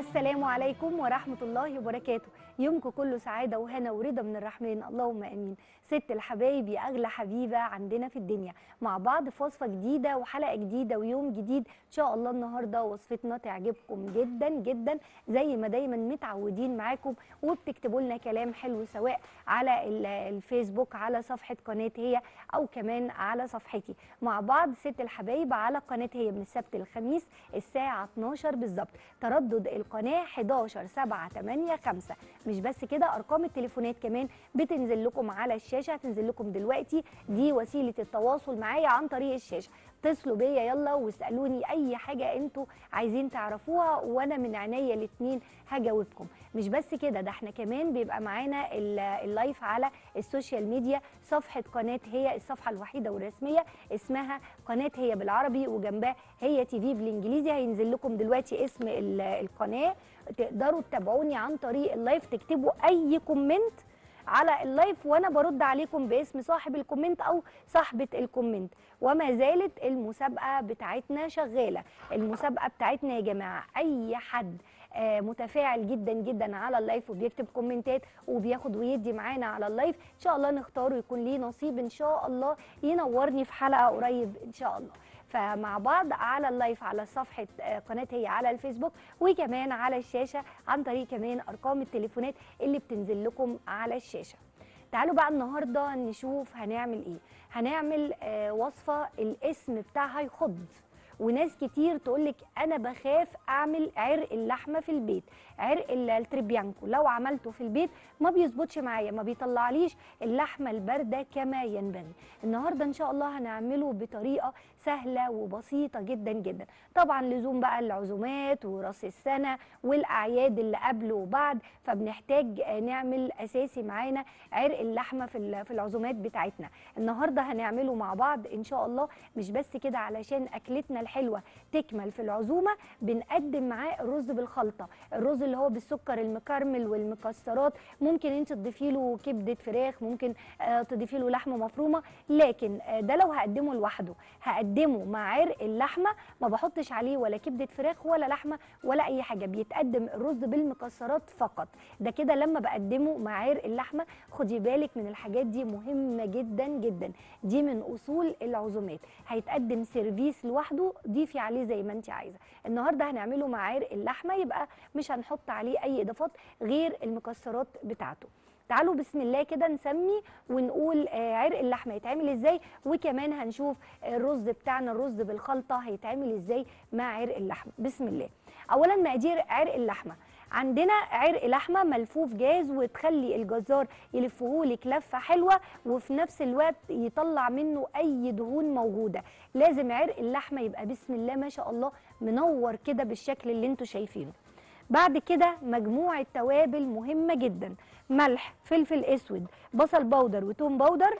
السلام عليكم ورحمة الله وبركاته يومكم كله سعادة وهنا ورضا من الرحمن اللهم امين ست الحبايب يا اغلى حبيبة عندنا في الدنيا مع بعض في وصفة جديدة وحلقة جديدة ويوم جديد ان شاء الله النهاردة وصفتنا تعجبكم جدا جدا زي ما دايما متعودين معاكم وبتكتبوا لنا كلام حلو سواء على ال- الفيسبوك على صفحة قناة هي او كمان على صفحتي مع بعض ست الحبايب على قناة هي من السبت الخميس الساعة 12 بالظبط تردد القناة 11 7 8 5 مش بس كده ارقام التليفونات كمان بتنزل لكم على الشاشة هتنزل لكم دلوقتي دي وسيلة التواصل معايا عن طريق الشاشة اتصلوا بيا يلا واسالوني اي حاجه انتوا عايزين تعرفوها وانا من عينيا الاثنين هجاوبكم مش بس كده ده احنا كمان بيبقى معانا ال- اللايف على السوشيال ميديا صفحه قناه هي الصفحه الوحيده والرسميه اسمها قناه هي بالعربي وجنبها هي تي في بالانجليزي هينزل لكم دلوقتي اسم ال- القناه تقدروا تتابعوني عن طريق اللايف تكتبوا اي كومنت على اللايف وانا برد عليكم باسم صاحب الكومنت او صاحبه الكومنت وما زالت المسابقه بتاعتنا شغاله المسابقه بتاعتنا يا جماعه اي حد آه، متفاعل جدا جدا على اللايف وبيكتب كومنتات وبياخد ويدي معانا على اللايف ان شاء الله نختاره يكون ليه نصيب ان شاء الله ينورني في حلقه قريب ان شاء الله فمع بعض على اللايف على صفحه آه، قناه هي على الفيسبوك وكمان على الشاشه عن طريق كمان ارقام التليفونات اللي بتنزل لكم على الشاشه تعالوا بقى النهارده نشوف هنعمل ايه هنعمل آه وصفه الاسم بتاعها يخض وناس كتير تقولك انا بخاف اعمل عرق اللحمه في البيت عرق ال- التريبيانكو لو عملته في البيت ما بيظبطش معايا ما بيطلعليش اللحمه البارده كما ينبغي النهارده ان شاء الله هنعمله بطريقه سهله وبسيطه جدا جدا طبعا لزوم بقى العزومات وراس السنه والاعياد اللي قبل وبعد فبنحتاج آه، نعمل اساسي معانا عرق اللحمه في ال- في العزومات بتاعتنا النهارده هنعمله مع بعض ان شاء الله مش بس كده علشان اكلتنا الحلوه تكمل في العزومه بنقدم معاه الرز بالخلطه الرز اللي هو بالسكر المكرمل والمكسرات ممكن انت تضيفي له كبده فراخ ممكن آه، تضيفي له لحمه مفرومه لكن آه، ده لو هقدمه لوحده هقدمه مع عرق اللحمه ما بحطش عليه ولا كبده فراخ ولا لحمه ولا اي حاجه بيتقدم الرز بالمكسرات فقط ده كده لما بقدمه مع عرق اللحمه خدي بالك من الحاجات دي مهمه جدا جدا دي من اصول العزومات هيتقدم سيرفيس لوحده ضيفي عليه زي ما انت عايزه النهارده هنعمله مع عرق اللحمه يبقى مش هنحط عليه اي اضافات غير المكسرات بتاعته تعالوا بسم الله كده نسمي ونقول آه، عرق اللحمه يتعمل ازاي وكمان هنشوف الرز بتاعنا الرز بالخلطه هيتعمل ازاي مع عرق اللحمه بسم الله اولا مقادير عرق اللحمه عندنا عرق لحمه ملفوف جاهز وتخلي الجزار يلفهولك لفه حلوه وفي نفس الوقت يطلع منه اي دهون موجوده لازم عرق اللحمه يبقى بسم الله ما شاء الله منور كده بالشكل اللي انتوا شايفينه بعد كده مجموعه توابل مهمه جدا ملح فلفل اسود بصل بودر وتوم بودر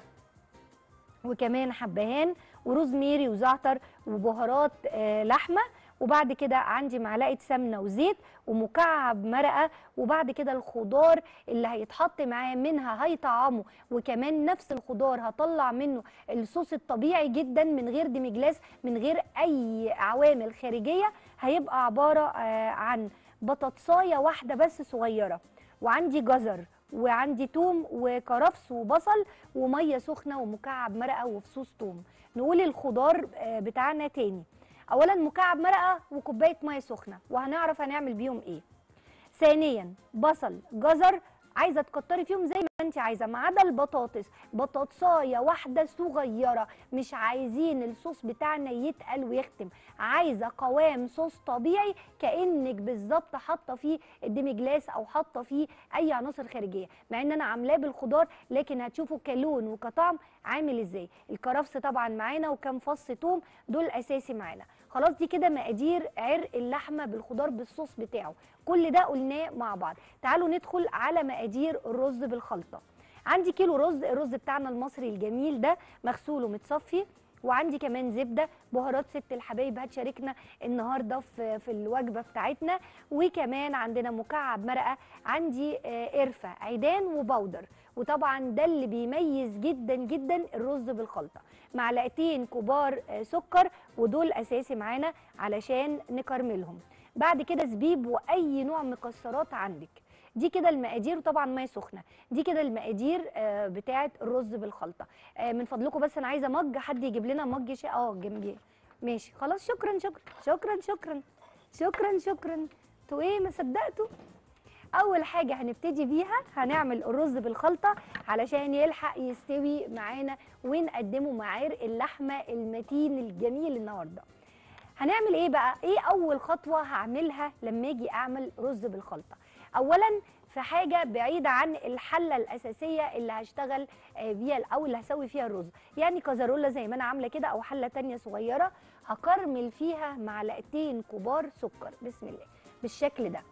وكمان حبهان وروزميري وزعتر وبهارات آه، لحمه وبعد كده عندي معلقه سمنه وزيت ومكعب مرقه وبعد كده الخضار اللي هيتحط معاه منها هيطعمه وكمان نفس الخضار هطلع منه الصوص الطبيعي جدا من غير ديمجلاس من غير اي عوامل خارجيه هيبقى عباره آه، عن بطاطسايه واحده بس صغيره وعندي جزر وعندي توم وكرفس وبصل وميه سخنه ومكعب مرقه وفصوص توم نقول الخضار آه، بتاعنا تاني اولا مكعب مرقه وكوبايه ميه سخنه وهنعرف هنعمل بيهم ايه ثانيا بصل جزر عايزه تكتري فيهم زي ما انت عايزه ما عدا البطاطس بطاطسايه واحده صغيره مش عايزين الصوص بتاعنا يتقل ويختم عايزه قوام صوص طبيعي كانك بالظبط حاطه فيه الديمي جلاس او حاطه فيه اي عناصر خارجيه مع ان انا عاملاه بالخضار لكن هتشوفوا كلون وكطعم عامل ازاي الكرفس طبعا معانا وكام فص توم دول اساسي معانا خلاص دي كده مقادير عرق اللحمه بالخضار بالصوص بتاعه كل ده قلناه مع بعض تعالوا ندخل على مقادير الرز بالخلطه عندي كيلو رز الرز بتاعنا المصري الجميل ده مغسول ومتصفي وعندي كمان زبده بهارات ست الحبايب هتشاركنا النهارده في في الوجبه بتاعتنا وكمان عندنا مكعب مرقه عندي آه، قرفه عيدان وبودر وطبعا ده اللي بيميز جدا جدا الرز بالخلطه معلقتين كبار آه، سكر ودول اساسي معانا علشان نكرملهم بعد كده زبيب واي نوع مكسرات عندك دي كده المقادير وطبعا ميه سخنه دي كده المقادير آه، بتاعه الرز بالخلطه آه، من فضلكم بس انا عايزه مج حد يجيب لنا مج شاي اه جنبي ماشي خلاص شكرا شكرا شكرا شكرا شكرا شكرا انتوا ايه ما صدقتوا اول حاجه هنبتدي بيها هنعمل الرز بالخلطه علشان يلحق يستوي معانا ونقدمه مع عرق اللحمه المتين الجميل النهارده هنعمل ايه بقى ايه اول خطوه هعملها لما اجي اعمل رز بالخلطه اولا في حاجه بعيده عن الحله الاساسيه اللي هشتغل آه، بيها او اللي هسوي فيها الرز يعني كزارولا زي ما انا عامله كده او حله تانية صغيره هكرمل فيها معلقتين كبار سكر بسم الله بالشكل ده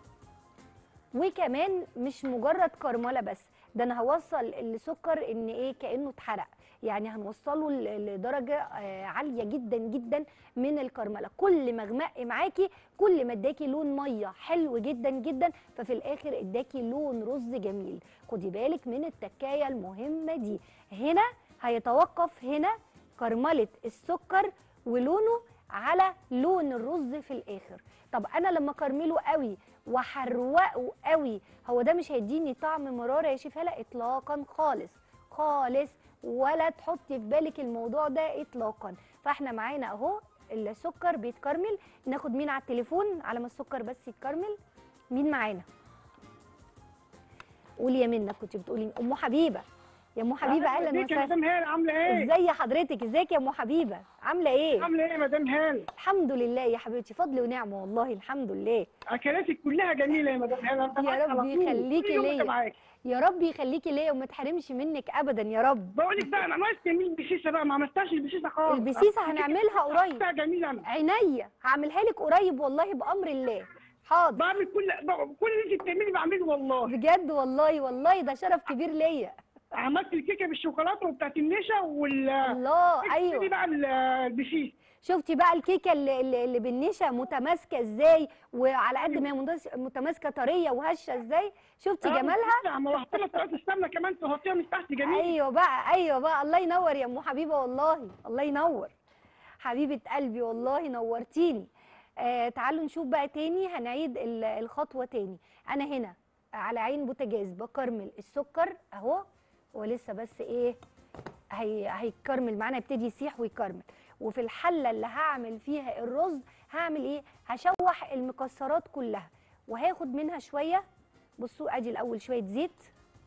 وكمان مش مجرد كرمله بس ده انا هوصل السكر ان ايه كانه اتحرق يعني هنوصله ل- لدرجه آه، عاليه جدا جدا من الكرمله كل ما غمق معاكي كل ما اداكي لون ميه حلو جدا جدا ففي الاخر اداكي لون رز جميل خدي بالك من التكايه المهمه دي هنا هيتوقف هنا كرمله السكر ولونه على لون الرز في الاخر طب انا لما كرمله قوي وحروقه قوي هو ده مش هيديني طعم مراره يا شيف هلا اطلاقا خالص خالص ولا تحطي في بالك الموضوع ده اطلاقا فاحنا معانا اهو السكر بيتكرمل ناخد مين على التليفون على ما السكر بس يتكرمل مين معانا قولي يا منى كنت بتقولي ام حبيبه يا ام حبيبه اهلا ازيك يا وسهلا مدام هاله عامله ايه؟ ازي حضرتك ازيك يا ام حبيبه عامله ايه عامله ايه يا مدام هاله؟ الحمد لله يا حبيبتي فضل ونعمه والله الحمد لله اكلاتك كلها جميله يا مدام هاله انت يا معاك رب على طول. يخليكي كل يوم ليا. أنت معاك يا رب يخليكي ليا وما تحرمش منك ابدا يا رب بقول لك بقى انا ناقص تلميذ بسيسه بقى ما عملتهاش البسيسه خالص البسيسه هنعملها قريب بتاع جميله انا عينيا هعملها لك قريب والله بامر الله حاضر بعمل كل ب- كل اللي انت بتعملي بعمله والله بجد والله والله ده شرف كبير ليا عملت الكيكه بالشوكولاته وبتاعت النشا وال الله اكتبي ايوه بقى ال- البسيس شفتي بقى الكيكه اللي, اللي اللي بالنشا متماسكه ازاي وعلى قد ما هي متس- متماسكه طريه وهشه ازاي شفتي جمالها ما رحت لها طريقه السمنه كمان تحطيها من تحت جميل ايوه بقى ايوه بقى الله ينور يا ام حبيبه والله الله ينور حبيبه قلبي والله نورتيني آه تعالوا نشوف بقى تاني هنعيد ال- الخطوه تاني انا هنا على عين بوتاجاز بكرمل السكر اهو ولسه بس ايه هي هيكرمل معانا يبتدي يسيح ويكرمل وفي الحله اللي هعمل فيها الرز هعمل ايه هشوح المكسرات كلها وهاخد منها شويه بصوا ادي الاول شويه زيت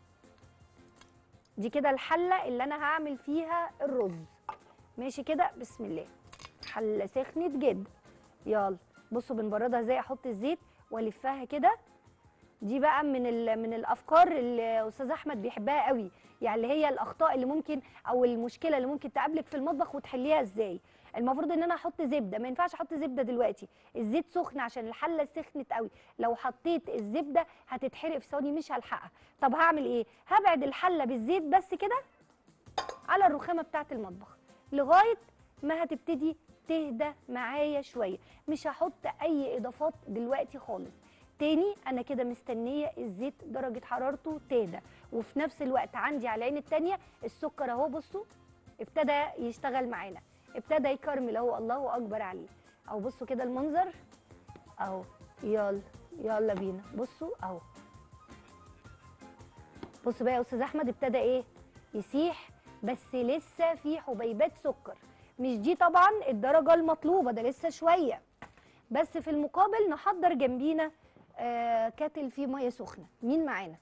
دي كده الحله اللي انا هعمل فيها الرز ماشي كده بسم الله حله سخنت جدا يلا بصوا بنبردها ازاي احط الزيت والفها كده دي بقى من ال- من الافكار اللي استاذ احمد بيحبها قوي يعني اللي هي الاخطاء اللي ممكن او المشكله اللي ممكن تقابلك في المطبخ وتحليها ازاي المفروض ان انا احط زبده ما ينفعش احط زبده دلوقتي الزيت سخن عشان الحله سخنت قوي لو حطيت الزبده هتتحرق في ثواني مش هلحقها طب هعمل ايه هبعد الحله بالزيت بس كده على الرخامه بتاعه المطبخ لغايه ما هتبتدي تهدى معايا شويه مش هحط اي اضافات دلوقتي خالص تاني انا كده مستنيه الزيت درجه حرارته تهدى وفي نفس الوقت عندي على العين التانيه السكر اهو بصوا ابتدى يشتغل معانا ابتدى يكرمل اهو الله اكبر عليه اهو بصوا كده المنظر اهو يلا يلا بينا بصوا اهو بصوا بقى يا استاذ احمد ابتدى ايه يسيح بس لسه في حبيبات سكر مش دي طبعا الدرجه المطلوبه ده لسه شويه بس في المقابل نحضر جنبينا آه كاتل فيه ميه سخنه مين معانا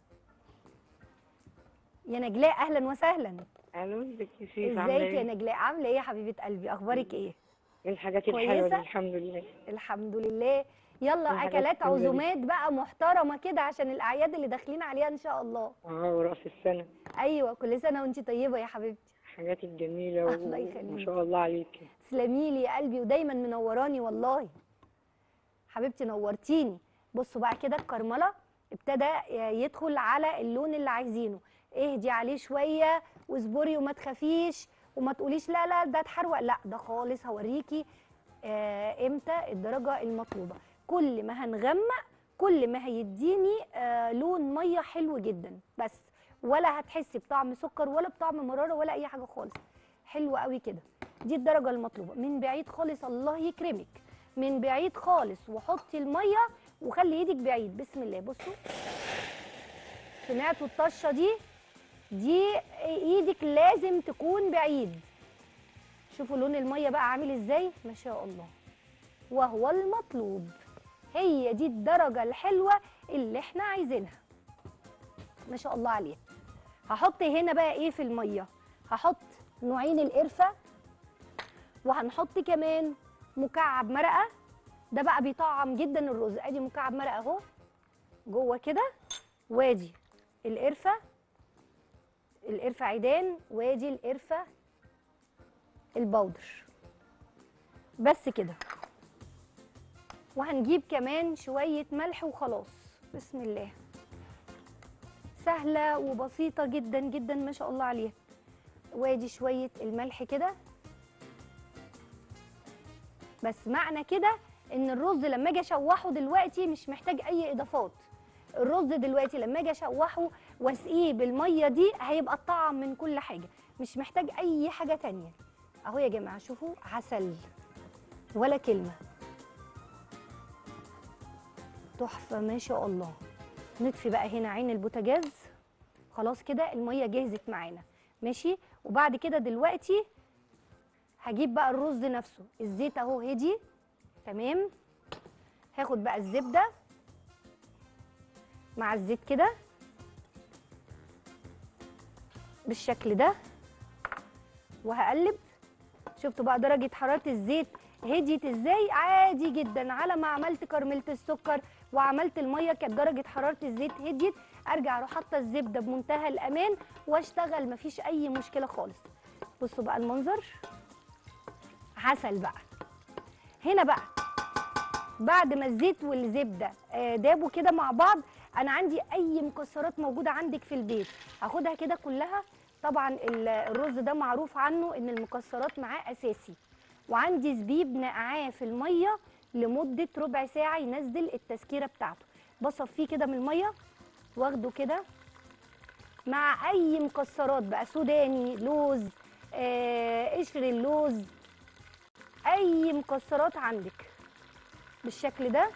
يا نجلاء اهلا وسهلا الو ازيك يا شيف عامله ازيك يا ايه؟ نجلاء عامله ايه يا حبيبه قلبي اخبارك ايه إيه الحاجات كويسة؟ الحلوه دي الحمد لله الحمد لله يلا الحاجات اكلات الجميلة دي. عزومات بقى محترمه كده عشان الاعياد اللي داخلين عليها ان شاء الله اه وراس السنه ايوه كل سنه وانت طيبه يا حبيبتي الحاجات الجميله و... الله يخليك. ما شاء الله عليكي تسلمي لي يا قلبي ودايما منوراني والله حبيبتي نورتيني بصوا بقى كده الكرمله ابتدى يدخل على اللون اللي عايزينه اهدي عليه شويه واصبري وما تخافيش وما تقوليش لا لا ده اتحروق لا ده خالص هوريكي آه امتى الدرجه المطلوبه كل ما هنغمق كل ما هيديني آه لون ميه حلو جدا بس ولا هتحسي بطعم سكر ولا بطعم مراره ولا اي حاجه خالص حلو قوي كده دي الدرجه المطلوبه من بعيد خالص الله يكرمك من بعيد خالص وحطي الميه وخلي ايدك بعيد بسم الله بصوا سمعتوا الطشه دي دي ايدك لازم تكون بعيد شوفوا لون الميه بقى عامل ازاي ما شاء الله وهو المطلوب هي دي الدرجه الحلوه اللي احنا عايزينها ما شاء الله عليها هحط هنا بقى ايه في الميه هحط نوعين القرفه وهنحط كمان مكعب مرقه ده بقى بيطعم جدا الرز ادي مكعب مرقه اهو جوه كده وادي القرفه القرفه عيدان وادي القرفه البودر بس كده وهنجيب كمان شويه ملح وخلاص بسم الله سهله وبسيطه جدا جدا ما شاء الله عليها وادي شويه الملح كده بس معنى كده ان الرز لما اجي اشوحه دلوقتي مش محتاج اي اضافات الرز دلوقتي لما اجي اشوحه واسقيه بالميه دي هيبقى الطعم من كل حاجه مش محتاج اي حاجه تانية اهو يا جماعه شوفوا عسل ولا كلمه تحفه ما شاء الله نطفي بقى هنا عين البوتاجاز خلاص كده الميه جهزت معانا ماشي وبعد كده دلوقتي هجيب بقى الرز نفسه الزيت اهو هدي تمام هاخد بقى الزبده مع الزيت كده بالشكل ده وهقلب شفتوا بقى درجه حراره الزيت هديت ازاي عادي جدا على ما عملت كرمله السكر وعملت الميه كانت درجه حراره الزيت هديت ارجع اروح حاطه الزبده بمنتهى الامان واشتغل مفيش اي مشكله خالص بصوا بقى المنظر عسل بقى هنا بقى بعد ما الزيت والزبده آه، دابوا كده مع بعض انا عندي اي مكسرات موجوده عندك في البيت هاخدها كده كلها طبعا ال- الرز ده معروف عنه ان المكسرات معاه اساسي وعندي زبيب نقعاه في الميه لمده ربع ساعه ينزل التسكيره بتاعته بصفيه كده من الميه واخده كده مع اي مكسرات بقى سوداني لوز آه، قشر اللوز اي مكسرات عندك بالشكل ده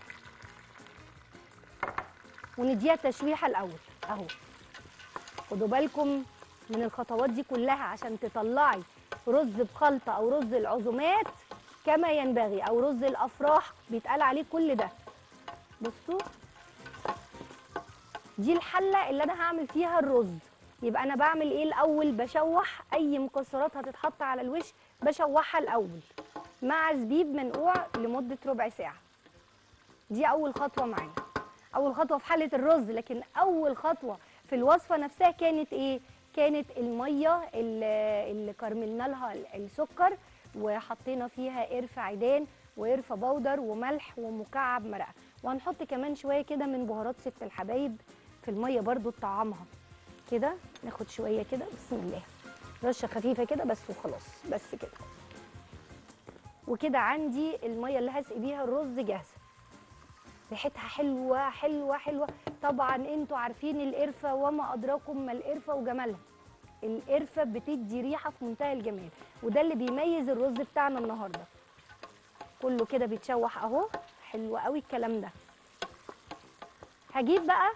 ونديها تشويحه الاول اهو خدوا بالكم من الخطوات دي كلها عشان تطلعي رز بخلطه او رز العزومات كما ينبغي او رز الافراح بيتقال عليه كل ده بصوا دي الحله اللي انا هعمل فيها الرز يبقى انا بعمل ايه الاول بشوح اي مكسرات هتتحط على الوش بشوحها الاول مع زبيب منقوع لمده ربع ساعه دي اول خطوه معانا اول خطوه في حله الرز لكن اول خطوه في الوصفه نفسها كانت ايه كانت الميه اللي اللي كرملنا لها السكر وحطينا فيها قرفه عيدان وقرفه بودر وملح ومكعب مرقه وهنحط كمان شويه كده من بهارات ست الحبايب في الميه برضو تطعمها كده ناخد شويه كده بسم الله رشه خفيفه كده بس وخلاص بس كده وكده عندي الميه اللي هسقي بيها الرز جاهزه ريحتها حلوه حلوه حلوه طبعا انتوا عارفين القرفه وما ادراكم ما القرفه وجمالها القرفه بتدي ريحه في منتهى الجمال وده اللي بيميز الرز بتاعنا النهارده كله كده بيتشوح اهو حلو قوي الكلام ده هجيب بقى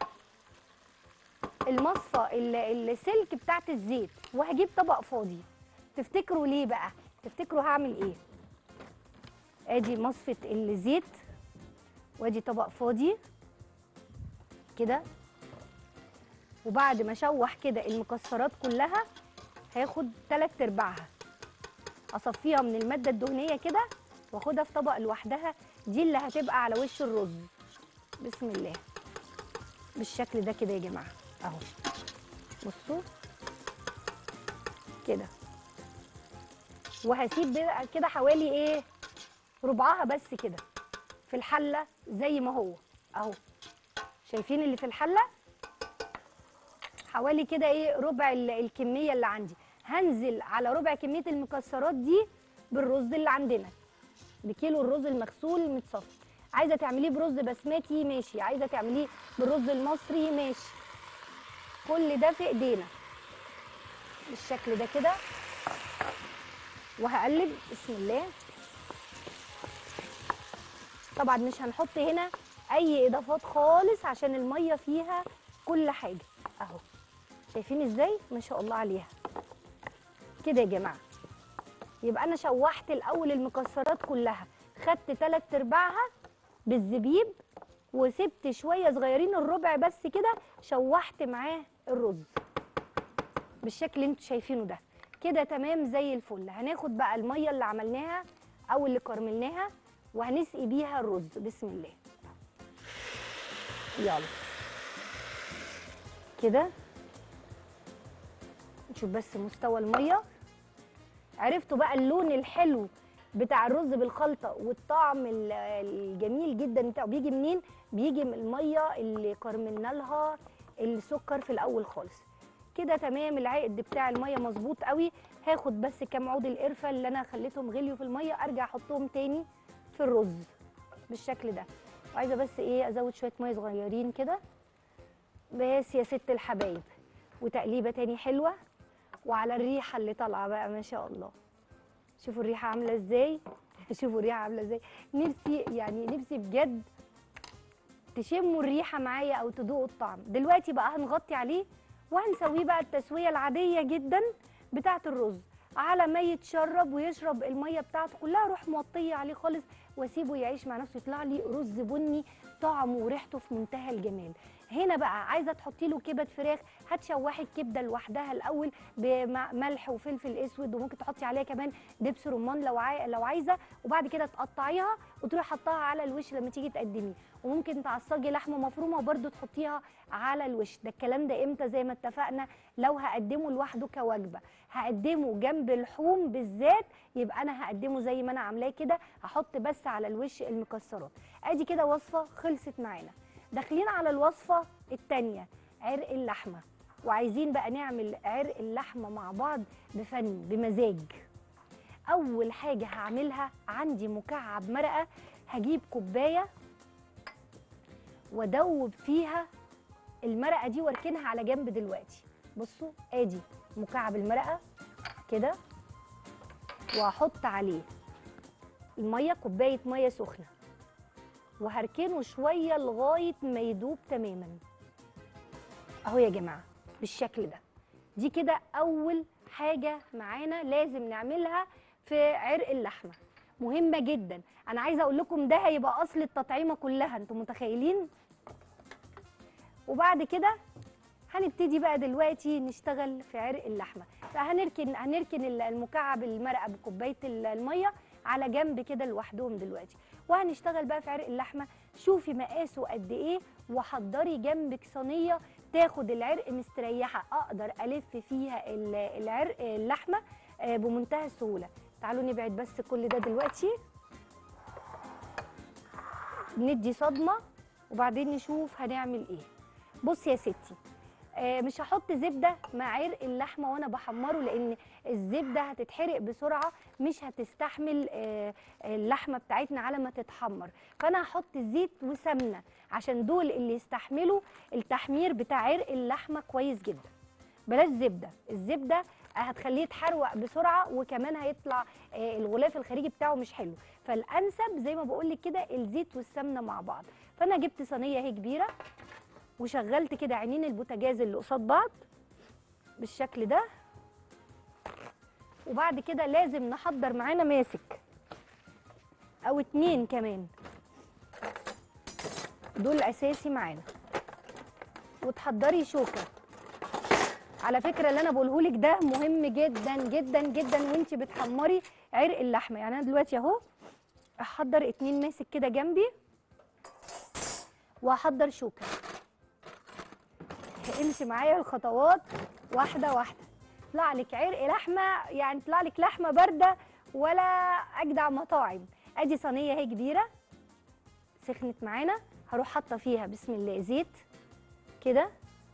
المصفى ال- السلك بتاعت الزيت وهجيب طبق فاضي تفتكروا ليه بقى تفتكروا هعمل ايه ادي مصفة الزيت وادي طبق فاضي كده وبعد ما اشوح كده المكسرات كلها هاخد تلات ارباعها اصفيها من الماده الدهنيه كده واخدها في طبق لوحدها دي اللي هتبقى على وش الرز بسم الله بالشكل ده كده يا جماعه اهو بصوا كده وهسيب بقى كده حوالي ايه ربعها بس كده في الحله زي ما هو اهو شايفين اللي في الحله حوالي كده ايه ربع ال- الكميه اللي عندي هنزل على ربع كميه المكسرات دي بالرز اللي عندنا بكيلو الرز المغسول متصفي عايزه تعمليه برز بسمتي ماشي عايزه تعمليه بالرز المصري ماشي كل ده في ايدينا بالشكل ده كده وهقلب بسم الله طبعا مش هنحط هنا اي اضافات خالص عشان الميه فيها كل حاجه اهو شايفين ازاي ما شاء الله عليها كده يا جماعه يبقى انا شوحت الاول المكسرات كلها خدت تلات ارباعها بالزبيب وسبت شويه صغيرين الربع بس كده شوحت معاه الرز بالشكل اللي انتوا شايفينه ده كده تمام زي الفل هناخد بقى الميه اللي عملناها او اللي كرملناها وهنسقي بيها الرز بسم الله يلا كده نشوف بس مستوى الميه عرفتوا بقى اللون الحلو بتاع الرز بالخلطه والطعم ال- الجميل جدا بتاعه بيجي منين بيجي من الميه اللي كرملنا لها السكر في الاول خالص كده تمام العقد بتاع الميه مظبوط قوي هاخد بس كام عود القرفه اللي انا خليتهم غليوا في الميه ارجع احطهم تاني في الرز بالشكل ده وعايزه بس ايه ازود شويه ميه صغيرين كده بس يا ست الحبايب وتقليبه تاني حلوه وعلى الريحه اللي طالعه بقى ما شاء الله شوفوا الريحه عامله ازاي شوفوا الريحه عامله ازاي نفسي يعني نفسي بجد تشموا الريحه معايا او تدوقوا الطعم دلوقتي بقى هنغطي عليه وهنسويه بقى التسويه العاديه جدا بتاعه الرز على ما يتشرب ويشرب الميه بتاعته كلها اروح موطيه عليه خالص واسيبه يعيش مع نفسه يطلع لي رز بني طعمه وريحته في منتهى الجمال هنا بقى عايزه تحطي له كبد فراخ هتشوحي الكبده لوحدها الاول بملح وفلفل اسود وممكن تحطي عليها كمان دبس رمان لو عاي... لو عايزه وبعد كده تقطعيها وتروحي حطها على الوش لما تيجي تقدميه وممكن تعصجي لحمه مفرومه وبرده تحطيها على الوش ده الكلام ده امتى زي ما اتفقنا لو هقدمه لوحده كوجبه هقدمه جنب اللحوم بالذات يبقى انا هقدمه زي ما انا عاملاه كده هحط بس على الوش المكسرات ادي كده وصفه خلصت معانا داخلين على الوصفه الثانيه عرق اللحمه وعايزين بقى نعمل عرق اللحمه مع بعض بفن بمزاج اول حاجه هعملها عندي مكعب مرقه هجيب كوبايه وادوب فيها المرقه دي واركنها على جنب دلوقتي بصوا ادي مكعب المرقه كده وهحط عليه الميه كوبايه ميه سخنه وهركنه شويه لغايه ما يدوب تماما اهو يا جماعه بالشكل ده دي كده اول حاجه معانا لازم نعملها في عرق اللحمه مهمه جدا انا عايزه اقول لكم ده هيبقى اصل التطعيمه كلها انتم متخيلين وبعد كده هنبتدي بقى دلوقتي نشتغل في عرق اللحمه فهنركن هنركن المكعب المرقه بكوبايه الميه على جنب كده لوحدهم دلوقتي وهنشتغل بقى في عرق اللحمه شوفي مقاسه قد ايه وحضري جنبك صينيه تاخد العرق مستريحه اقدر الف فيها ال- العرق اللحمه آه، بمنتهى السهوله تعالوا نبعد بس كل ده دلوقتي ندي صدمه وبعدين نشوف هنعمل ايه بصي يا ستي آه، مش هحط زبده مع عرق اللحمه وانا بحمره لان الزبده هتتحرق بسرعه مش هتستحمل آه، اللحمه بتاعتنا على ما تتحمر فانا هحط زيت وسمنه عشان دول اللي يستحملوا التحمير بتاع عرق اللحمه كويس جدا بلاش زبده الزبده هتخليه يتحروق بسرعه وكمان هيطلع آه، الغلاف الخارجي بتاعه مش حلو فالانسب زي ما بقول لك كده الزيت والسمنه مع بعض فانا جبت صينيه اهي كبيره وشغلت كده عينين البوتاجاز اللي قصاد بعض بالشكل ده وبعد كده لازم نحضر معانا ماسك او اتنين كمان دول اساسي معانا وتحضري شوكه على فكره اللي انا بقوله لك ده مهم جدا جدا جدا وانت بتحمري عرق اللحمه يعني انا دلوقتي اهو احضر اتنين ماسك كده جنبي واحضر شوكه امشي معايا الخطوات واحده واحده يطلع لك عرق لحمه يعني يطلع لك لحمه بارده ولا اجدع مطاعم ادي صينيه اهي كبيره سخنت معانا هروح حاطه فيها بسم الله زيت كده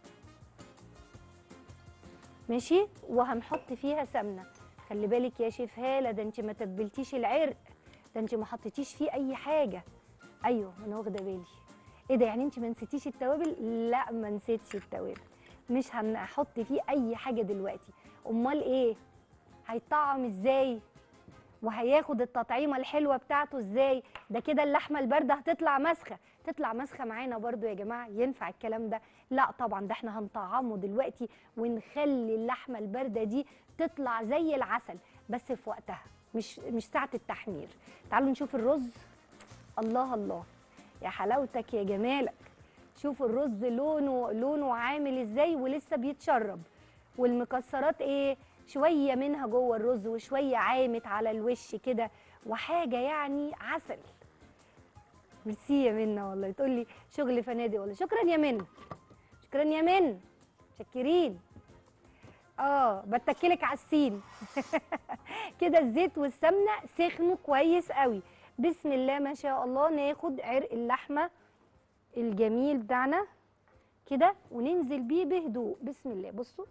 ماشي وهنحط فيها سمنه خلي بالك يا شيف هاله ده انت ما تبلتيش العرق ده انت ما حطيتيش فيه اي حاجه ايوه انا واخده بالي ايه ده يعني انت ما نسيتيش التوابل لا ما نسيتش التوابل مش هنحط فيه اي حاجه دلوقتي امال ايه هيطعم ازاي وهياخد التطعيمه الحلوه بتاعته ازاي ده كده اللحمه البارده هتطلع مسخه تطلع مسخه معانا برضو يا جماعه ينفع الكلام ده لا طبعا ده احنا هنطعمه دلوقتي ونخلي اللحمه البارده دي تطلع زي العسل بس في وقتها مش مش ساعه التحمير تعالوا نشوف الرز الله الله يا حلاوتك يا جمالك شوفوا الرز لونه لونه عامل ازاي ولسه بيتشرب والمكسرات ايه شويه منها جوه الرز وشويه عامت على الوش كده وحاجه يعني عسل ميرسي يا منى والله تقول لي شغل فنادق والله شكرا يا منى شكرا يا منى شكرين اه بتكلك على السين كده الزيت والسمنه سخنوا كويس قوي بسم الله ما شاء الله ناخد عرق اللحمه الجميل بتاعنا كده وننزل بيه بهدوء بسم الله بصوا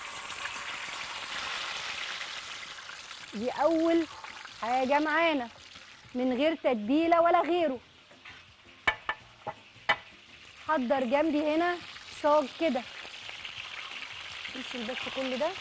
دي اول حاجه معانا من غير تتبيله ولا غيره حضر جنبي هنا صاج كده نشيل بس كل ده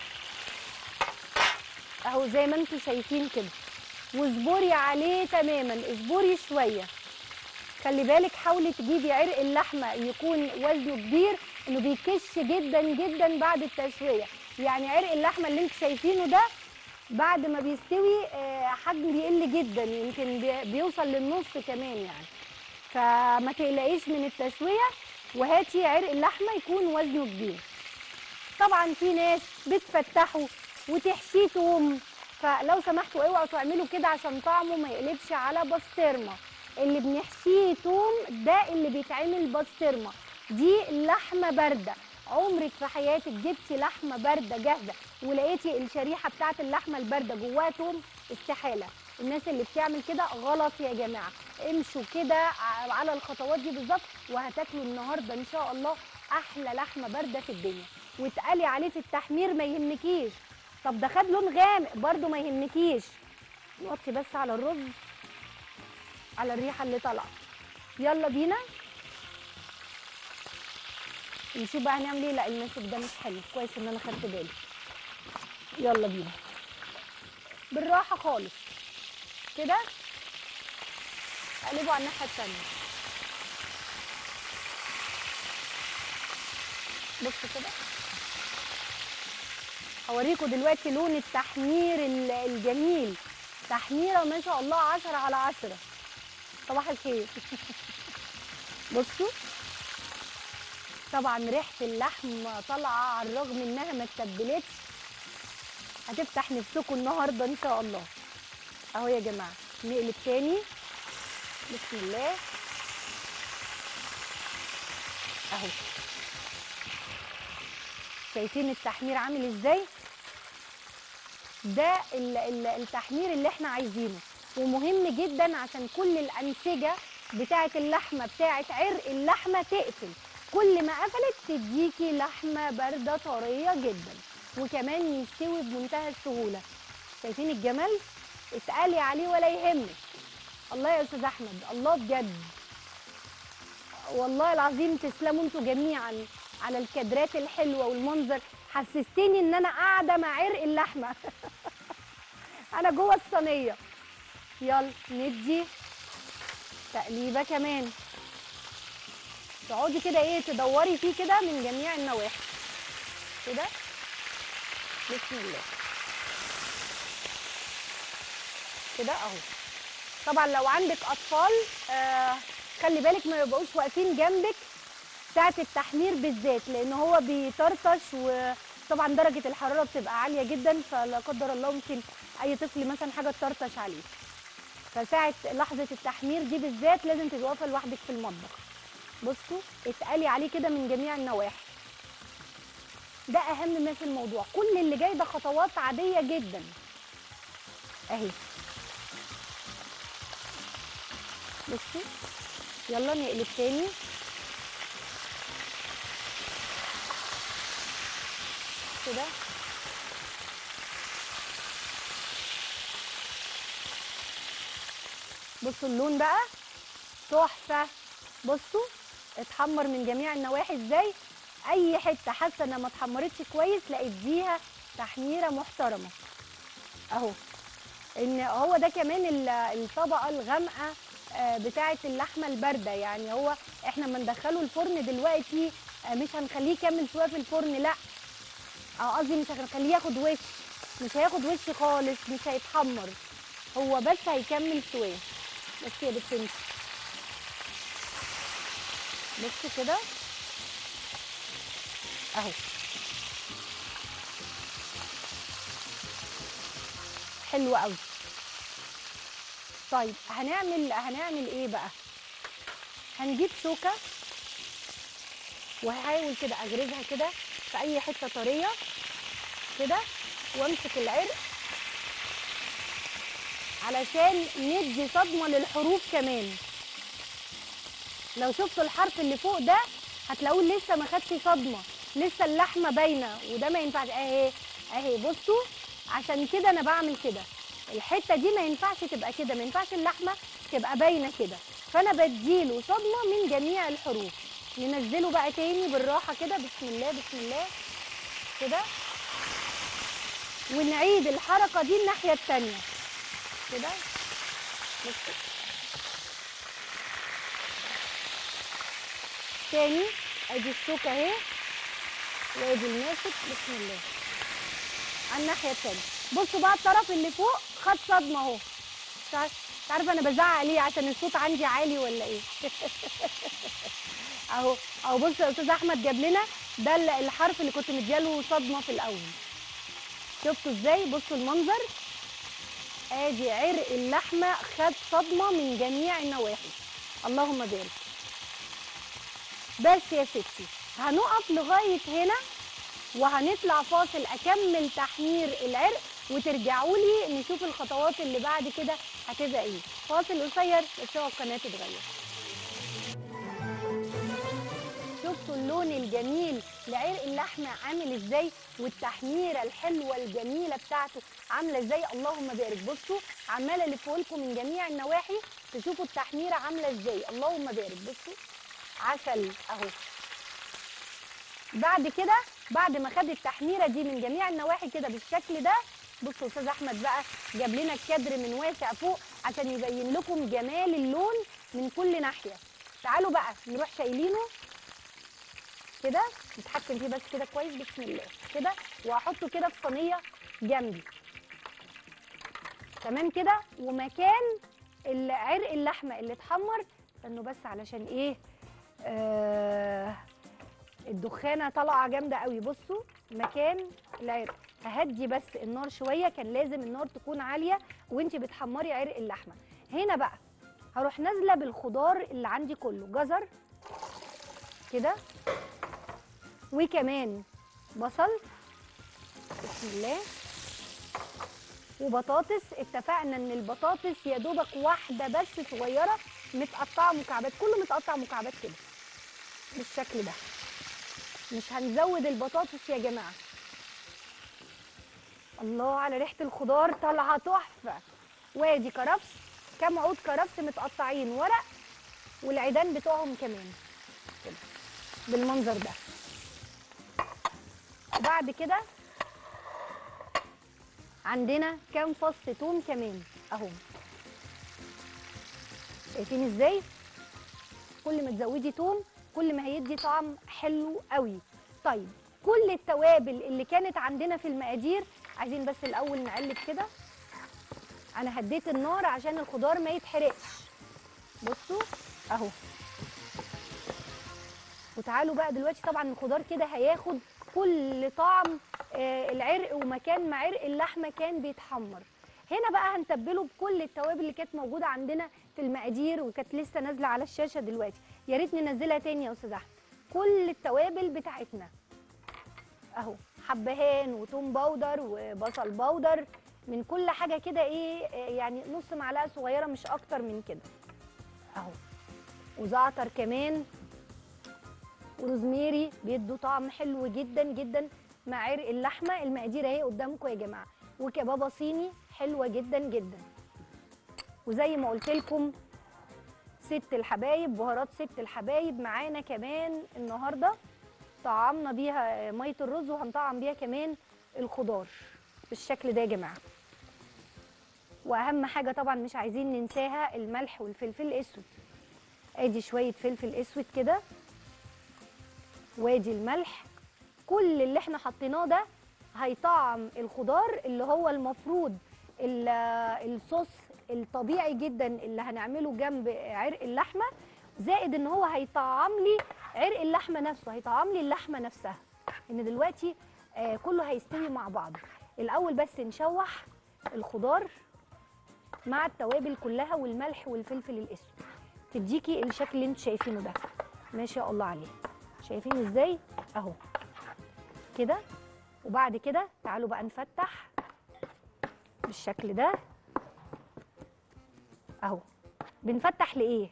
اهو زي ما انتم شايفين كده واصبري عليه تماما اصبري شويه خلي بالك حاولي تجيبي عرق اللحمه يكون وزنه كبير انه بيكش جدا جدا بعد التسويه يعني عرق اللحمه اللي انتم شايفينه ده بعد ما بيستوي آه، حجم بيقل جدا يمكن بي- بيوصل للنص كمان يعني فما تقلقيش من التسويه وهاتي عرق اللحمه يكون وزنه كبير طبعا في ناس بتفتحه وتحشيه توم فلو سمحتوا اوعوا تعملوا كده عشان طعمه ما يقلبش على بسطرمه اللي بنحشيه توم ده اللي بيتعمل بسطرمه دي لحمه بارده عمرك في حياتك جبتي لحمه بارده جاهزه ولقيتي الشريحه بتاعت اللحمه البارده جواها توم استحاله الناس اللي بتعمل كده غلط يا جماعه امشوا كده ع- على الخطوات دي بالظبط وهتاكلوا النهارده ان شاء الله احلى لحمه بارده في الدنيا واتقلي عليه في التحمير ما يهمكيش طب ده خد لون غامق برده ما يهمكيش نوطي بس على الرز على الريحه اللي طالعه يلا بينا نشوف بقى هنعمل ايه لا الماسك ده مش حلو كويس ان انا خدت بالي يلا بينا بالراحه خالص كده اقلبه على الناحيه التانيه بصوا كده هوريكم دلوقتي لون التحمير ال- الجميل تحميره ما شاء الله عشرة على عشرة صباح الخير بصوا طبعا ريحه اللحم طالعه على الرغم انها ما اتبلتش هتفتح نفسكم النهارده ان شاء الله اهو يا جماعه نقلب تاني بسم الله اهو شايفين التحمير عامل ازاي ده ال- ال- التحمير اللي احنا عايزينه ومهم جدا عشان كل الانسجه بتاعه اللحمه بتاعه عرق اللحمه تقفل كل ما قفلت تديكي لحمه بارده طريه جدا وكمان يستوي بمنتهى السهوله شايفين الجمال اتقلي عليه ولا يهمك الله يا استاذ احمد الله بجد والله العظيم تسلموا انتوا جميعا على الكادرات الحلوه والمنظر حسستيني ان انا قاعده مع عرق اللحمه انا جوه الصينيه يلا ندي تقليبه كمان تقعدي كده ايه تدوري فيه كده من جميع النواحي كده بسم الله كده اهو طبعا لو عندك اطفال آه خلي بالك ما يبقوش واقفين جنبك ساعه التحمير بالذات لان هو بيطرطش وطبعا درجه الحراره بتبقى عاليه جدا فلا قدر الله ممكن اي طفل مثلا حاجه تطرطش عليه فساعه لحظه التحمير دي بالذات لازم تبقي واقفه لوحدك في المطبخ بصوا اتقلي عليه كده من جميع النواحي ده اهم ما في الموضوع كل اللي جاي ده خطوات عاديه جدا اهي بصوا يلا نقلب تاني كده بصوا اللون بقى تحفه بصوا اتحمر من جميع النواحي ازاي اي حته حاسه انها ما اتحمرتش كويس لا اديها تحميره محترمه اهو ان هو ده كمان ال- الطبقه الغامقه آه، بتاعه اللحمه البارده يعني هو احنا لما ندخله الفرن دلوقتي آه، مش هنخليه يكمل شويه في الفرن لا اه قصدي مش هنخليه ياخد وش مش هياخد وش خالص مش هيتحمر هو بس هيكمل سواه بس يا بنتي بصوا كده اهو حلو قوي طيب هنعمل هنعمل ايه بقى هنجيب شوكه وهحاول كده اغرزها كده في اي حته طريه كده وامسك العرق علشان ندي صدمه للحروف كمان لو شفتوا الحرف اللي فوق ده هتلاقوه لسه ما خدش صدمه لسه اللحمه باينه وده ما ينفعش اهي اهي بصوا عشان كده انا بعمل كده الحته دي ما ينفعش تبقى كده ما ينفعش اللحمه تبقى باينه كده فانا بديله صدمه من جميع الحروف ننزله بقى تاني بالراحه كده بسم الله بسم الله كده ونعيد الحركه دي الناحيه التانيه كده بصوا تاني ادي الشوكه اهي وادي الماسك بسم الله على الناحيه التانيه بصوا بقى الطرف اللي فوق خد صدمه اهو مش عارف- مش عارفه انا بزعق ليه عشان الصوت عندي عالي ولا ايه اهو اهو بص يا استاذ احمد جاب لنا ده ال- الحرف اللي كنت مدياله صدمه في الاول شفتوا ازاي بصوا المنظر ادي عرق اللحمه خد صدمه من جميع النواحي اللهم بارك بس يا ستي هنقف لغايه هنا وهنطلع فاصل اكمل تحمير العرق وترجعوا لي نشوف الخطوات اللي بعد كده هتبقى ايه فاصل قصير بس هو القناه تتغير شفتوا اللون الجميل لعرق اللحمه عامل ازاي والتحميره الحلوه الجميله بتاعته عامله ازاي اللهم بارك بصوا عماله الفه لكم من جميع النواحي تشوفوا التحميره عامله ازاي اللهم بارك بصوا عسل اهو بعد كده بعد ما خد التحميره دي من جميع النواحي كده بالشكل ده بصوا استاذ احمد بقى جاب لنا الكادر من واسع فوق عشان يبين لكم جمال اللون من كل ناحيه تعالوا بقى نروح شايلينه كده نتحكم فيه بس كده كويس بسم الله كده وهحطه كده في صينيه جنبي تمام كده ومكان ال- عرق اللحمه اللي اتحمر استنوا بس علشان ايه آه الدخانه طالعه جامده قوي بصوا مكان العرق ههدي بس النار شويه كان لازم النار تكون عاليه وانت بتحمري عرق اللحمه هنا بقى هروح نازله بالخضار اللي عندي كله جزر كده وكمان بصل بسم الله وبطاطس اتفقنا ان البطاطس يا دوبك واحده بس صغيره متقطعه مكعبات كله متقطع مكعبات كده بالشكل ده مش هنزود البطاطس يا جماعه الله على ريحه الخضار طالعه تحفه وادي كرفس كام عود كرفس متقطعين ورق والعيدان بتوعهم كمان كده بالمنظر ده وبعد كده عندنا كام فص توم كمان اهو شايفين ازاي كل ما تزودي توم كل ما هيدي طعم حلو قوي طيب كل التوابل اللي كانت عندنا في المقادير عايزين بس الاول نقلب كده انا هديت النار عشان الخضار ما يتحرقش بصوا اهو وتعالوا بقى دلوقتي طبعا الخضار كده هياخد كل طعم آه، العرق ومكان ما عرق اللحمه كان بيتحمر هنا بقى هنتبله بكل التوابل اللي كانت موجوده عندنا في المقادير وكانت لسه نازله على الشاشه دلوقتي يا ريت ننزلها تاني يا استاذ احمد كل التوابل بتاعتنا اهو حبهان وتوم باودر وبصل باودر من كل حاجه كده ايه آه، يعني نص معلقه صغيره مش اكتر من كده اهو وزعتر كمان وروزميري بيدوا طعم حلو جدا جدا مع عرق اللحمه المقادير اهي قدامكم يا جماعه وكبابه صيني حلوه جدا جدا وزي ما قلت لكم ست الحبايب بهارات ست الحبايب معانا كمان النهارده طعمنا بيها ميه الرز وهنطعم بيها كمان الخضار بالشكل ده يا جماعه واهم حاجه طبعا مش عايزين ننساها الملح والفلفل الاسود ادي شويه فلفل اسود كده وادي الملح كل اللي احنا حطيناه ده هيطعم الخضار اللي هو المفروض ال- الصوص الطبيعي جدا اللي هنعمله جنب عرق اللحمه زائد ان هو هيطعم لي عرق اللحمه نفسه هيطعم لي اللحمه نفسها ان دلوقتي آه كله هيستوي مع بعض الاول بس نشوح الخضار مع التوابل كلها والملح والفلفل الاسود تديكي الشكل اللي انتوا شايفينه ده ما شاء الله عليه شايفين ازاي اهو كده وبعد كده تعالوا بقى نفتح بالشكل ده اهو بنفتح لايه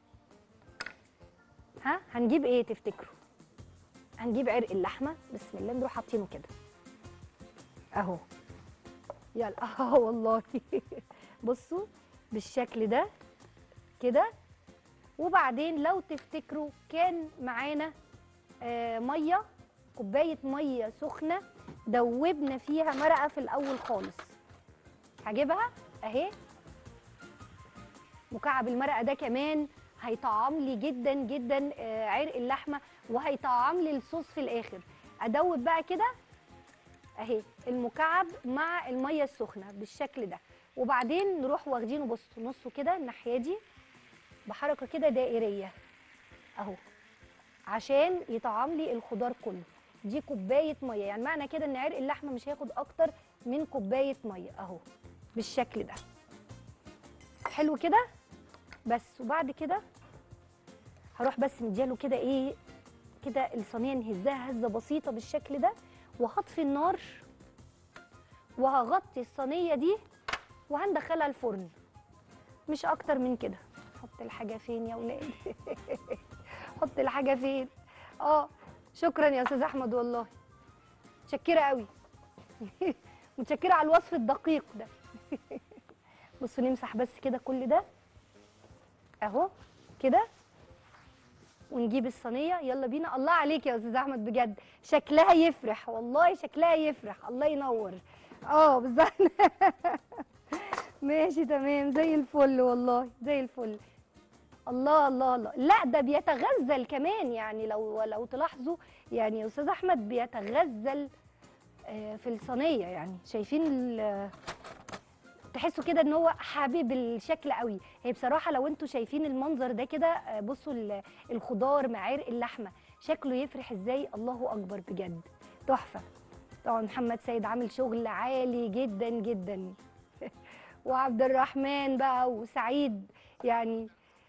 ها هنجيب ايه تفتكروا هنجيب عرق اللحمه بسم الله نروح حاطينه كده اهو يلا اه والله بصوا بالشكل ده كده وبعدين لو تفتكروا كان معانا آه ميه كوبايه ميه سخنه دوبنا فيها مرقه في الاول خالص هجيبها اهي مكعب المرقه ده كمان هيطعم لي جدا جدا آه، عرق اللحمه وهيطعم لي الصوص في الاخر ادوب بقى كده اهي المكعب مع الميه السخنه بالشكل ده وبعدين نروح واخدينه بصوا نصه كده الناحيه دي بحركه كده دائريه اهو عشان يطعم لي الخضار كله دي كوبايه ميه يعني معنى كده ان عرق اللحمه مش هياخد اكتر من كوبايه ميه اهو بالشكل ده حلو كده بس وبعد كده هروح بس مدياله كده ايه كده الصينيه نهزها هزه بسيطه بالشكل ده وهطفي النار وهغطي الصينيه دي وهندخلها الفرن مش اكتر من كده حط الحاجه فين يا ولاد حط الحاجه فين اه شكرا يا استاذ احمد والله متشكره قوي متشكره على الوصف الدقيق ده بصوا نمسح بس كده كل ده اهو كده ونجيب الصينيه يلا بينا الله عليك يا استاذ احمد بجد شكلها يفرح والله شكلها يفرح الله ينور اه بالظبط ماشي تمام زي الفل والله زي الفل الله الله الله لا ده بيتغزل كمان يعني لو لو تلاحظوا يعني يا استاذ احمد بيتغزل آه، في الصينيه يعني شايفين ال- تحسوا كده ان هو حابب الشكل قوي هي بصراحه لو انتوا شايفين المنظر ده كده آه، بصوا ال- الخضار مع عرق اللحمه شكله يفرح ازاي الله اكبر بجد تحفه طبعا محمد سيد عامل شغل عالي جدا جدا وعبد الرحمن بقى وسعيد يعني